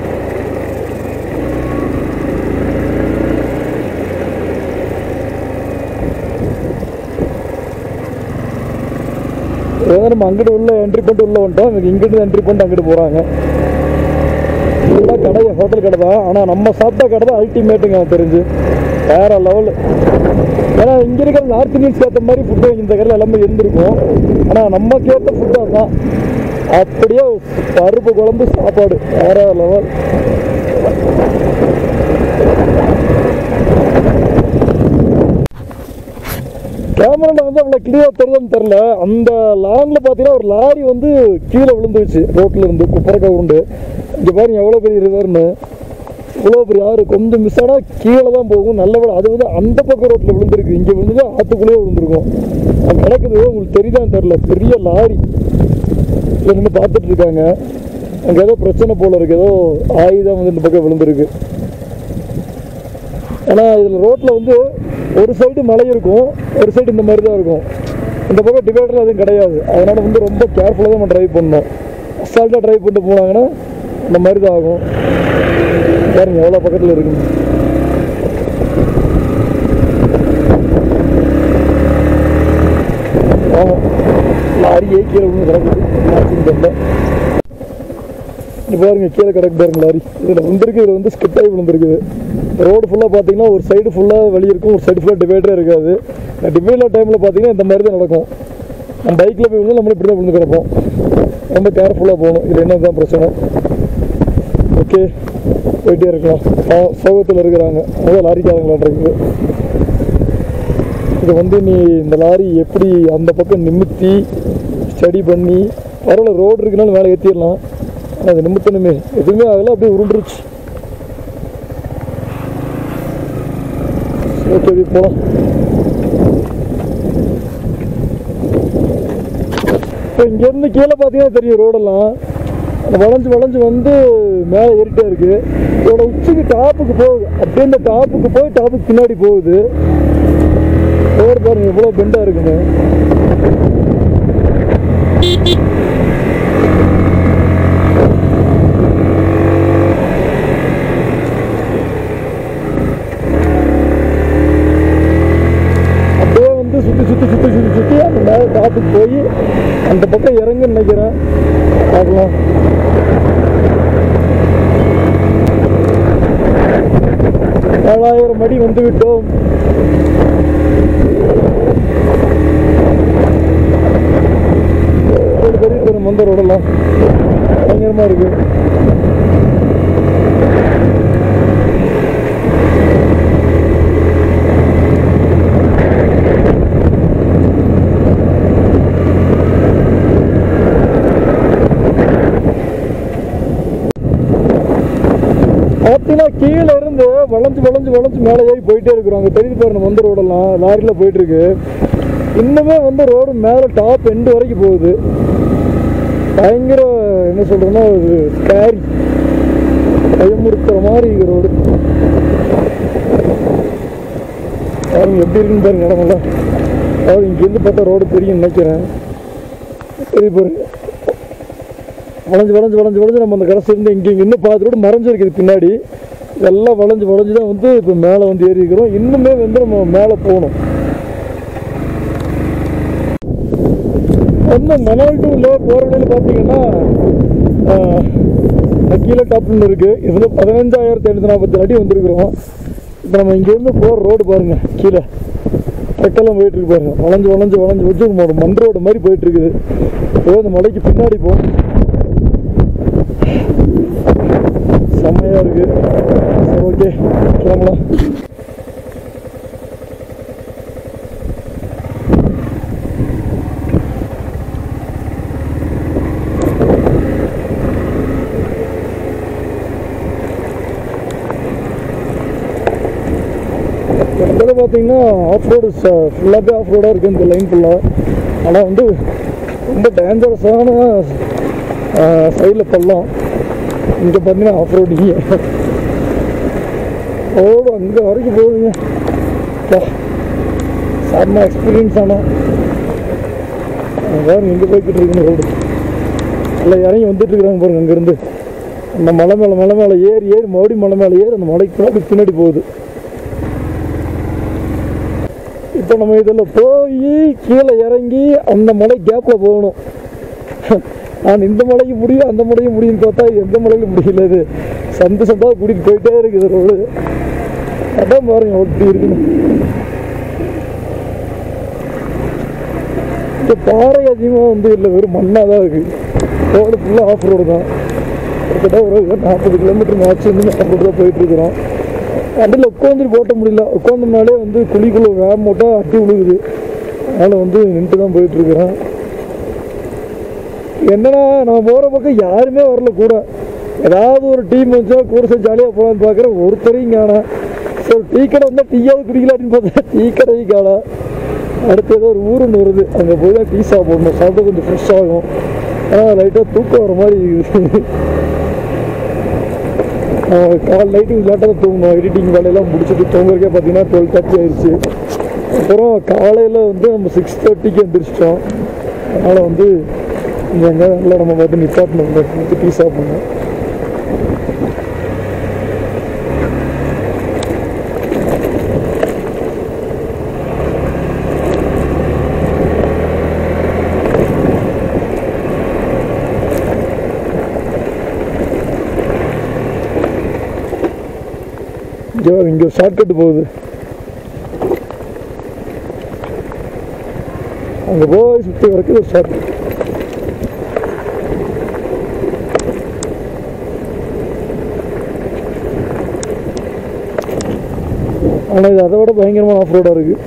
ஏதோ நம்ம அங்கிட்டு உள்ள என்ட்ரி பண்ணிட்டு உள்ள வந்துட்டோம் இவங்க இங்கிட்டு என்ட்ரி பண்ணிட்டு அங்கிட்டு போகிறாங்க ஃபுல்லாக கடை ஹோட்டல் கடை தான் ஆனால் நம்ம சாப்பிட்ட கடை தான் அல்டிமேட்டுங்க எனக்கு தெரிஞ்சு வேற லெவல் ஏன்னா இங்கே இருக்கிற நார்த் இந்தியன்ஸ் ஏற்ற மாதிரி ஃபுட்டு இந்த கடையில் எல்லாமே இருந்திருக்கும் ஆனால் நமக்கு ஏற்ற ஃபுட்டு அதுதான் அப்படியே பருப்பு குழம்பு சாப்பாடு வேற லெவல் கேமராவில் வந்து அவ்வளோ கிளியராக தெரியுதுன்னு தெரில அந்த லாங்கில் பார்த்தீங்கன்னா ஒரு லாரி வந்து கீழே விழுந்துருச்சு ரோட்டில் இருந்து குப்பரக்கா உண்டு இங்கே பாருங்க எவ்வளோ பெரிய ரிவர்னு இவ்வளோ பெரிய ஆறு கொஞ்சம் மிஸ் ஆனால் கீழே தான் போகும் நல்ல வேலை அது வந்து அந்த பக்கம் ரோட்டில் விழுந்திருக்கு இங்கே விழுந்தது ஆற்றுக்குள்ளேயே விழுந்திருக்கும் அது கிடக்குது உங்களுக்கு தெரியுதான்னு தெரில பெரிய லாரி இதில் நின்று பார்த்துட்டு இருக்காங்க அங்கே ஏதோ பிரச்சனை போல இருக்கு ஏதோ ஆயுதம் வந்து இந்த பக்கம் விழுந்திருக்கு ஏன்னா இதில் ரோட்டில் வந்து ஒரு சைடு மலை இருக்கும் ஒரு சைடு இந்த மாதிரி தான் இருக்கும் இந்த பக்கம் டிவைடர் எதுவும் கிடையாது அதனால் வந்து ரொம்ப கேர்ஃபுல்லாக தான் நம்ம ட்ரைவ் பண்ணணும் அசால்ட்டாக ட்ரைவ் பண்ணிட்டு போனாங்கன்னா இந்த மாதிரி தான் ஆகும் பாருங்க எவ்வளோ பக்கத்தில் இருக்குங்க ஆமாம் லாரி கீழே விழுந்து கிடக்குது என்னாச்சுன்னு தெரியல இங்க பாருங்க கீழே கிடக்கு பாருங்க லாரி இதில் வந்திருக்கு இதில் வந்து ஸ்கிப் ஆகி விழுந்திருக்குது ரோடு ஃபுல்லாக பார்த்தீங்கன்னா ஒரு சைடு ஃபுல்லாக வெளியே இருக்கும் ஒரு சைடு ஃபுல்லாக டிவைடரே இருக்காது டிவைடர் டைமில் பார்த்தீங்கன்னா இந்த மாதிரி தான் நடக்கும் நம்ம பைக்கில் போய் விழுந்து நம்மளும் இப்படி தான் விழுந்து கிடப்போம் ரொம்ப கேர்ஃபுல்லாக போகணும் இது என்ன தான் பிரச்சனை ஓகே போயிட்டே இருக்கலாம் சோ- சோகத்தில் இருக்கிறாங்க முதல் லாரிக்காரங்களான்றது இது வந்து நீ இந்த லாரி எப்படி அந்த பக்கம் நிமித்தி ஸ்டடி பண்ணி பரவாயில்ல ரோடு இருக்குனாலும் மேலே ஏற்றிடலாம் ஆனால் அது நிமித்தணுமே எதுவுமே அதெல்லாம் அப்படியே உருண்டுருச்சு ஓகே போகலாம் இப்போ இங்கேருந்து கீழே பார்த்தீங்கன்னா தெரியும் ரோடெல்லாம் அந்த வளைஞ்சு வளைஞ்சு வந்து மேலே ஏறிட்டே இருக்கு இதோட உச்சிக்கு டாப்புக்கு போகுது அப்படியே இந்த டாப்புக்கு போய் டாப்புக்கு பின்னாடி போகுது ரோடு பாருங்க எவ்வளோ பெண்டாக இருக்குன்னு அப்படியே வந்து சுற்றி சுற்றி சுற்றி சுற்றி சுற்றி அந்த மேலே டாப்புக்கு போய் அந்த பக்கம் இறங்குன்னு நினைக்கிறேன் பார்க்கலாம் ஏழாயிரம் அடி வந்து விட்டோம் ஒரு பெரிய பெரும் வந்த ரோடெல்லாம் பயங்கரமா இருக்கு பார்த்தீங்கன்னா கீழே இருந்து வளைஞ்சு வளைஞ்சு வளைஞ்சு மேலே ஏறி போயிட்டே இருக்கிறோம் அங்கே தெரியுது பாருங்க வந்த ரோடெல்லாம் லாரியில் போயிட்டு இருக்கு இன்னுமே வந்து ரோடு மேலே டாப் எண்டு வரைக்கும் போகுது பயங்கர என்ன சொல்றேன்னா ஒரு ஸ்கேரி பயமுறுத்துற மாதிரி இருக்கு ரோடு பாருங்க எப்படி இருக்குன்னு பாருங்க இடமெல்லாம் அதாவது இங்கேருந்து பார்த்தா ரோடு தெரியும் நினைக்கிறேன் தெரியுது பாருங்க வளைஞ்சு வளைஞ்சு வளைஞ்சு வளைஞ்சு நம்ம அந்த கடைசி இருந்து இங்கே இங்கே இன்னும் பார்த்து ரோடு மறைஞ்சிருக்குது பின்னாடி இதெல்லாம் வளைஞ்சு வளைஞ்சு தான் வந்து இப்போ மேலே வந்து ஏறி இருக்கிறோம் இன்னுமே வந்து நம்ம மேலே போகணும் வந்து மணல் டு லோ போகிற வழியில் பார்த்தீங்கன்னா ஆஹ், கீழே டாப்னு இருக்குது இதில் பதினஞ்சாயிரத்தி ஐநூற்றி நாற்பத்தி அடி வந்திருக்கிறோம் இப்போ நம்ம இங்கேருந்து போகிற ரோடு பாருங்கள் கீழே ட்ரக்கெல்லாம் போயிட்டு இருக்கு பாருங்க வளைஞ்சு வளைஞ்சு வளைஞ்சு வச்சு ஒரு மண் ரோடு மாதிரி போயிட்டு இருக்குது ஏதோ இந்த மலைக்கு பின்னாடி போ செம்மையாக இருக்கு சரி ஓகே கிளம்பலாம் இடத்துல பார்த்தீங்கன்னா ஆஃப் ரோடு ஃபுல்லாகவே ஆஃப் ரோடாக இருக்குது இந்த லைன் ஃபுல்லாக ஆனால் வந்து ரொம்ப டேஞ்சரஸான சைடில் பள்ளம் இங்கே பார்த்தீங்கன்னா ஆஃப் ரோடிங்க ரோடு அங்கே வரைக்கும் போகுதுங்க அப்பா, செம்ம எக்ஸ்பீரியன்ஸ் ஆனால் பாருங்க எங்கே போய்கிட்டு இருக்குன்னு ரோடு எல்லாம் இறங்கி வந்துட்டு இருக்கிறாங்க பாருங்க அங்கேருந்து அந்த மலை மேலே மலை மேலே ஏறி ஏறி மறுபடியும் மலை மேலே ஏறி அந்த மலைக்கு பின்னாடி பின்னாடி போகுது இப்போ நம்ம இதில் போய் கீழே இறங்கி அந்த மலை கேப்பில் போகணும் நான் இந்த மலைக்கு முடியும் அந்த மலைக்கு முடியும்னு பார்த்தா எந்த மலையில முடியல இது சந்து சந்தா கூட்டிகிட்டு போயிட்டே இருக்குது ரோடு அதான் பாருங்க ஒட்டி இருக்குன்னு இந்த பாறை அதிகமாக வந்து இல்லை வெறும் மண்ணாக தான் இருக்குது ரோடு ஃபுல்லாக ஆஃப் ரோடு தான் கிட்டத்தட்ட ஒரு நாற்பது கிலோமீட்டர் மேட்ச் வந்து ஆஃப் ரோடு தான் போயிட்டு இருக்கிறோம் அதில் உட்காந்துட்டு போட்ட முடியல உட்காந்தோம்னாலே வந்து குழிக்குள்ள வேகம் போட்டால் அட்டி விழுகுது அதனால் வந்து நின்று தான் போயிட்டு இருக்கிறேன் என்னன்னா நான் போகிற பக்கம் யாருமே வரல கூட ஏதாவது ஒரு டீம் வந்துச்சா கூட சேர்ந்து ஜாலியாக போகலான்னு பார்க்குறேன் ஒருத்தரையும் காணேன் சரி டீ கடை வந்தால் டீயாவது குடிக்கல அப்படின்னு பார்த்தா டீ கடையும் காணேன் அடுத்து ஏதோ ஒரு ஊர் ஒன்று வருது அங்கே போய் தான் டீ சாப்பிடணும் சாப்பிட்டா கொஞ்சம் ஃப்ரெஷ் ஆகும் ஆனால் லைட்டாக தூக்கம் வர மாதிரி இருக்குது கால் நைட்டு லேட்டாக தான் தூங்கணும் எடிட்டிங் வேலையெல்லாம் முடிச்சுட்டு தூங்குறதுக்கே பார்த்தீங்கன்னா டுவெல் தேர்ட்டி ஆயிடுச்சு அப்புறம் காலையில் வந்து நம்ம சிக்ஸ் தேர்ட்டிக்கு எந்திரிச்சிட்டோம் அதனால் வந்து இங்கே எங்கே நல்லா நம்ம பார்த்து நிப்பாட்டணும் கொடுத்து டீ சாப்பிடணும் இங்கே இங்கே ஒரு ஷார்ட்கட் போகுது அங்கே போய் சுற்றி வரைக்கும் ஒரு ஷார்ட் ஆனால் இது அதை விட பயங்கரமான ஆஃப் ரோடாக இருக்குது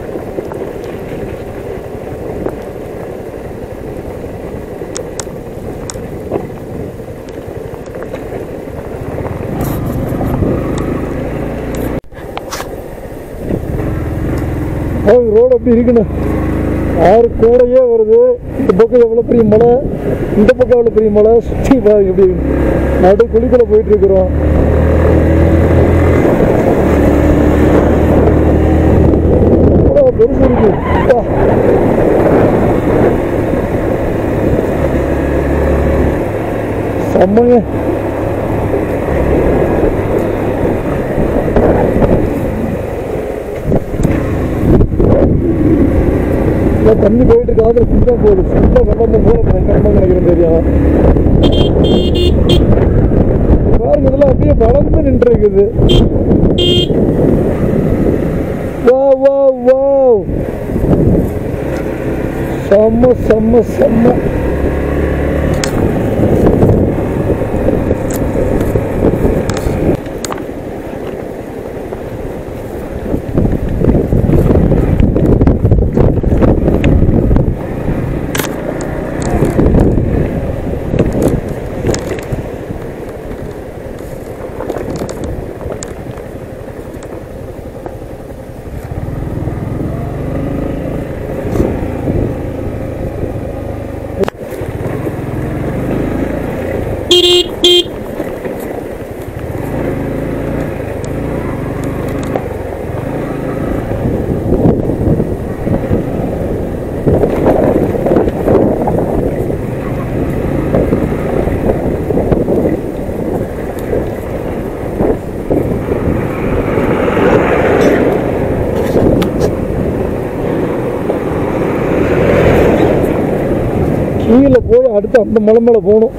ரோடு அப்படி இருக்குண்ணே ஆறு கூடையே வருது இந்த பக்கம் எவ்வளோ பெரிய மலை இந்த பக்கம் எவ்வளோ பெரிய மலை சுற்றி பாருங்க எப்படி இருக்கு. நடு குழிக்குள்ள போயிட்டு இருக்கிறோம் எவ்வளோ பெருசு இருக்கு அப்பா. செம்மங்க இல்லை தண்ணி போயிட்டு இருக்கு அதில் ஃபுல்லாக போகுது ஃபுல்லாக வெள்ளம் போல பயங்கரமாக நினைக்கிறேன் தெரியும் பாருங்க இதெல்லாம் அப்படியே வளர்ந்து நின்று இருக்குது வா வா வா செம்ம செம்ம செம்ம கீழே போய் அடுத்து அந்த மலை மேலே போகணும்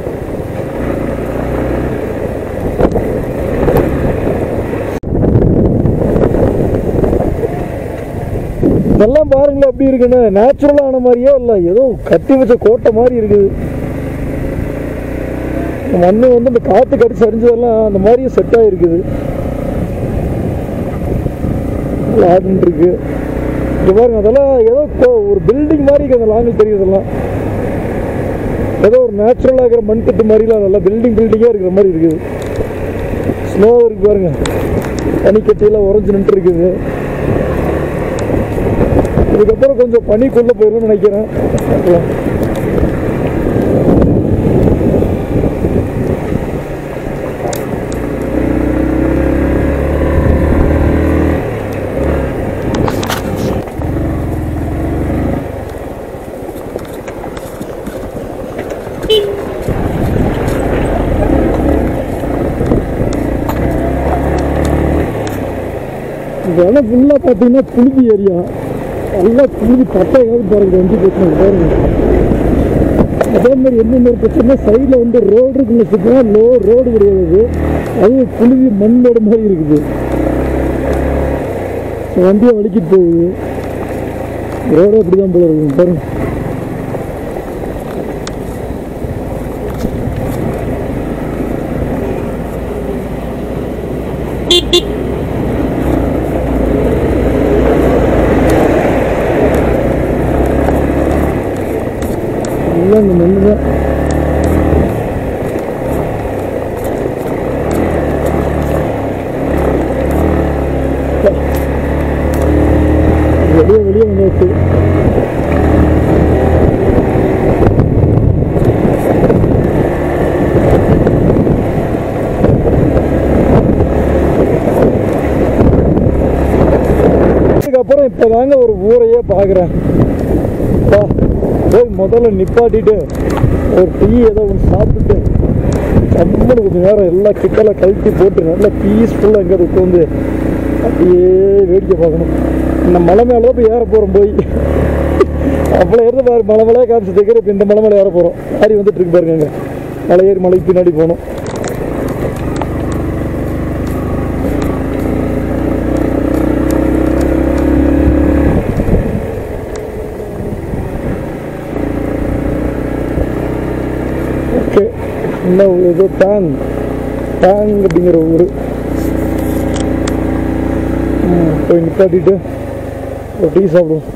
இதெல்லாம் பாருங்களேன் எப்படி இருக்குன்னு நேச்சுரலான மாதிரியே இல்லை ஏதோ கட்டி வச்ச கோட்டை மாதிரி இருக்குது இந்த மண்ணு வந்து இந்த காற்று கடிச்சு அரிஞ்சதெல்லாம் அந்த மாதிரியே செட் ஆகிருக்குது ஆடுன்னு இருக்கு இங்க பாருங்க அதெல்லாம் ஏதோ கோ- ஒரு பில்டிங் மாதிரி இருக்கு அந்த லாங்கில் தெரியுதெல்லாம் ஏதோ ஒரு நேச்சுரலாக இருக்கிற மண் கட்டு மாதிரிலாம் அதெல்லாம் பில்டிங் பில்டிங்காக இருக்கிற மாதிரி இருக்குது ஸ்னோ இருக்கு பாருங்க பனிக்கட்டியெல்லாம் உறைஞ்சு நின்று இருக்குது இதுக்கப்புறம் கொஞ்சம் பனிக்குள்ளே போயிடும்னு நினைக்கிறேன் பார்க்கலாம். இதெல்லாம் ஃபுல்லாக பார்த்தீங்கன்னா புழுதி ஏரியா எல்லாம் புழுதி பட்டையாவது பாருங்க வண்டி போச்சு பாருங்க அதே மாதிரி என்னென்ன ஒரு பிரச்சனை சைடில் வந்து ரோடு இருக்குன்னு வச்சுக்கோங்க லோ ரோடு கிடையாது அது புழுதி மண்ணோட மாதிரி இருக்குது So, வண்டியை வலிக்கிட்டு போகுது ரோடு அப்படி தான் போல இருக்குது பாருங்க எல்லாம் இந்த மண்ணு தான் வெளியே வெளியே வந்தாச்சு அதுக்கப்புறம் இப்போ தாங்க ஒரு ஊரையே பார்க்குறேன் பா போய் முதல்ல நிப்பாட்டிட்டு ஒரு டீ ஏதோ ஒன்று சாப்பிட்டுட்டு சம்மனு கொஞ்சம் நேரம் எல்லாம் கிட்டலாம் கழட்டி போட்டு நல்லா பீஸ்ஃபுல்லாக எங்கே உட்காந்து அப்படியே வேடிக்கை பார்க்கணும் இந்த மலை மேலே தான் போய் ஏற போகிறோம் போய் அவ்வளோ ஏறது பாரு மலை மலையாக காமிச்சு தைக்கிற இப்போ இந்த மலை மேலே ஏற போகிறோம் லாரி வந்துட்டு இருக்கு பாருங்க அங்கே மலை ஏறி மலைக்கு பின்னாடி போகணும் ஓகே இன்னும் ஏதோ டேங் டேங் அப்படிங்கிற ஊர் போய் நிப்பாட்டிட்டு ஒரு டீ சாப்பிடுவோம்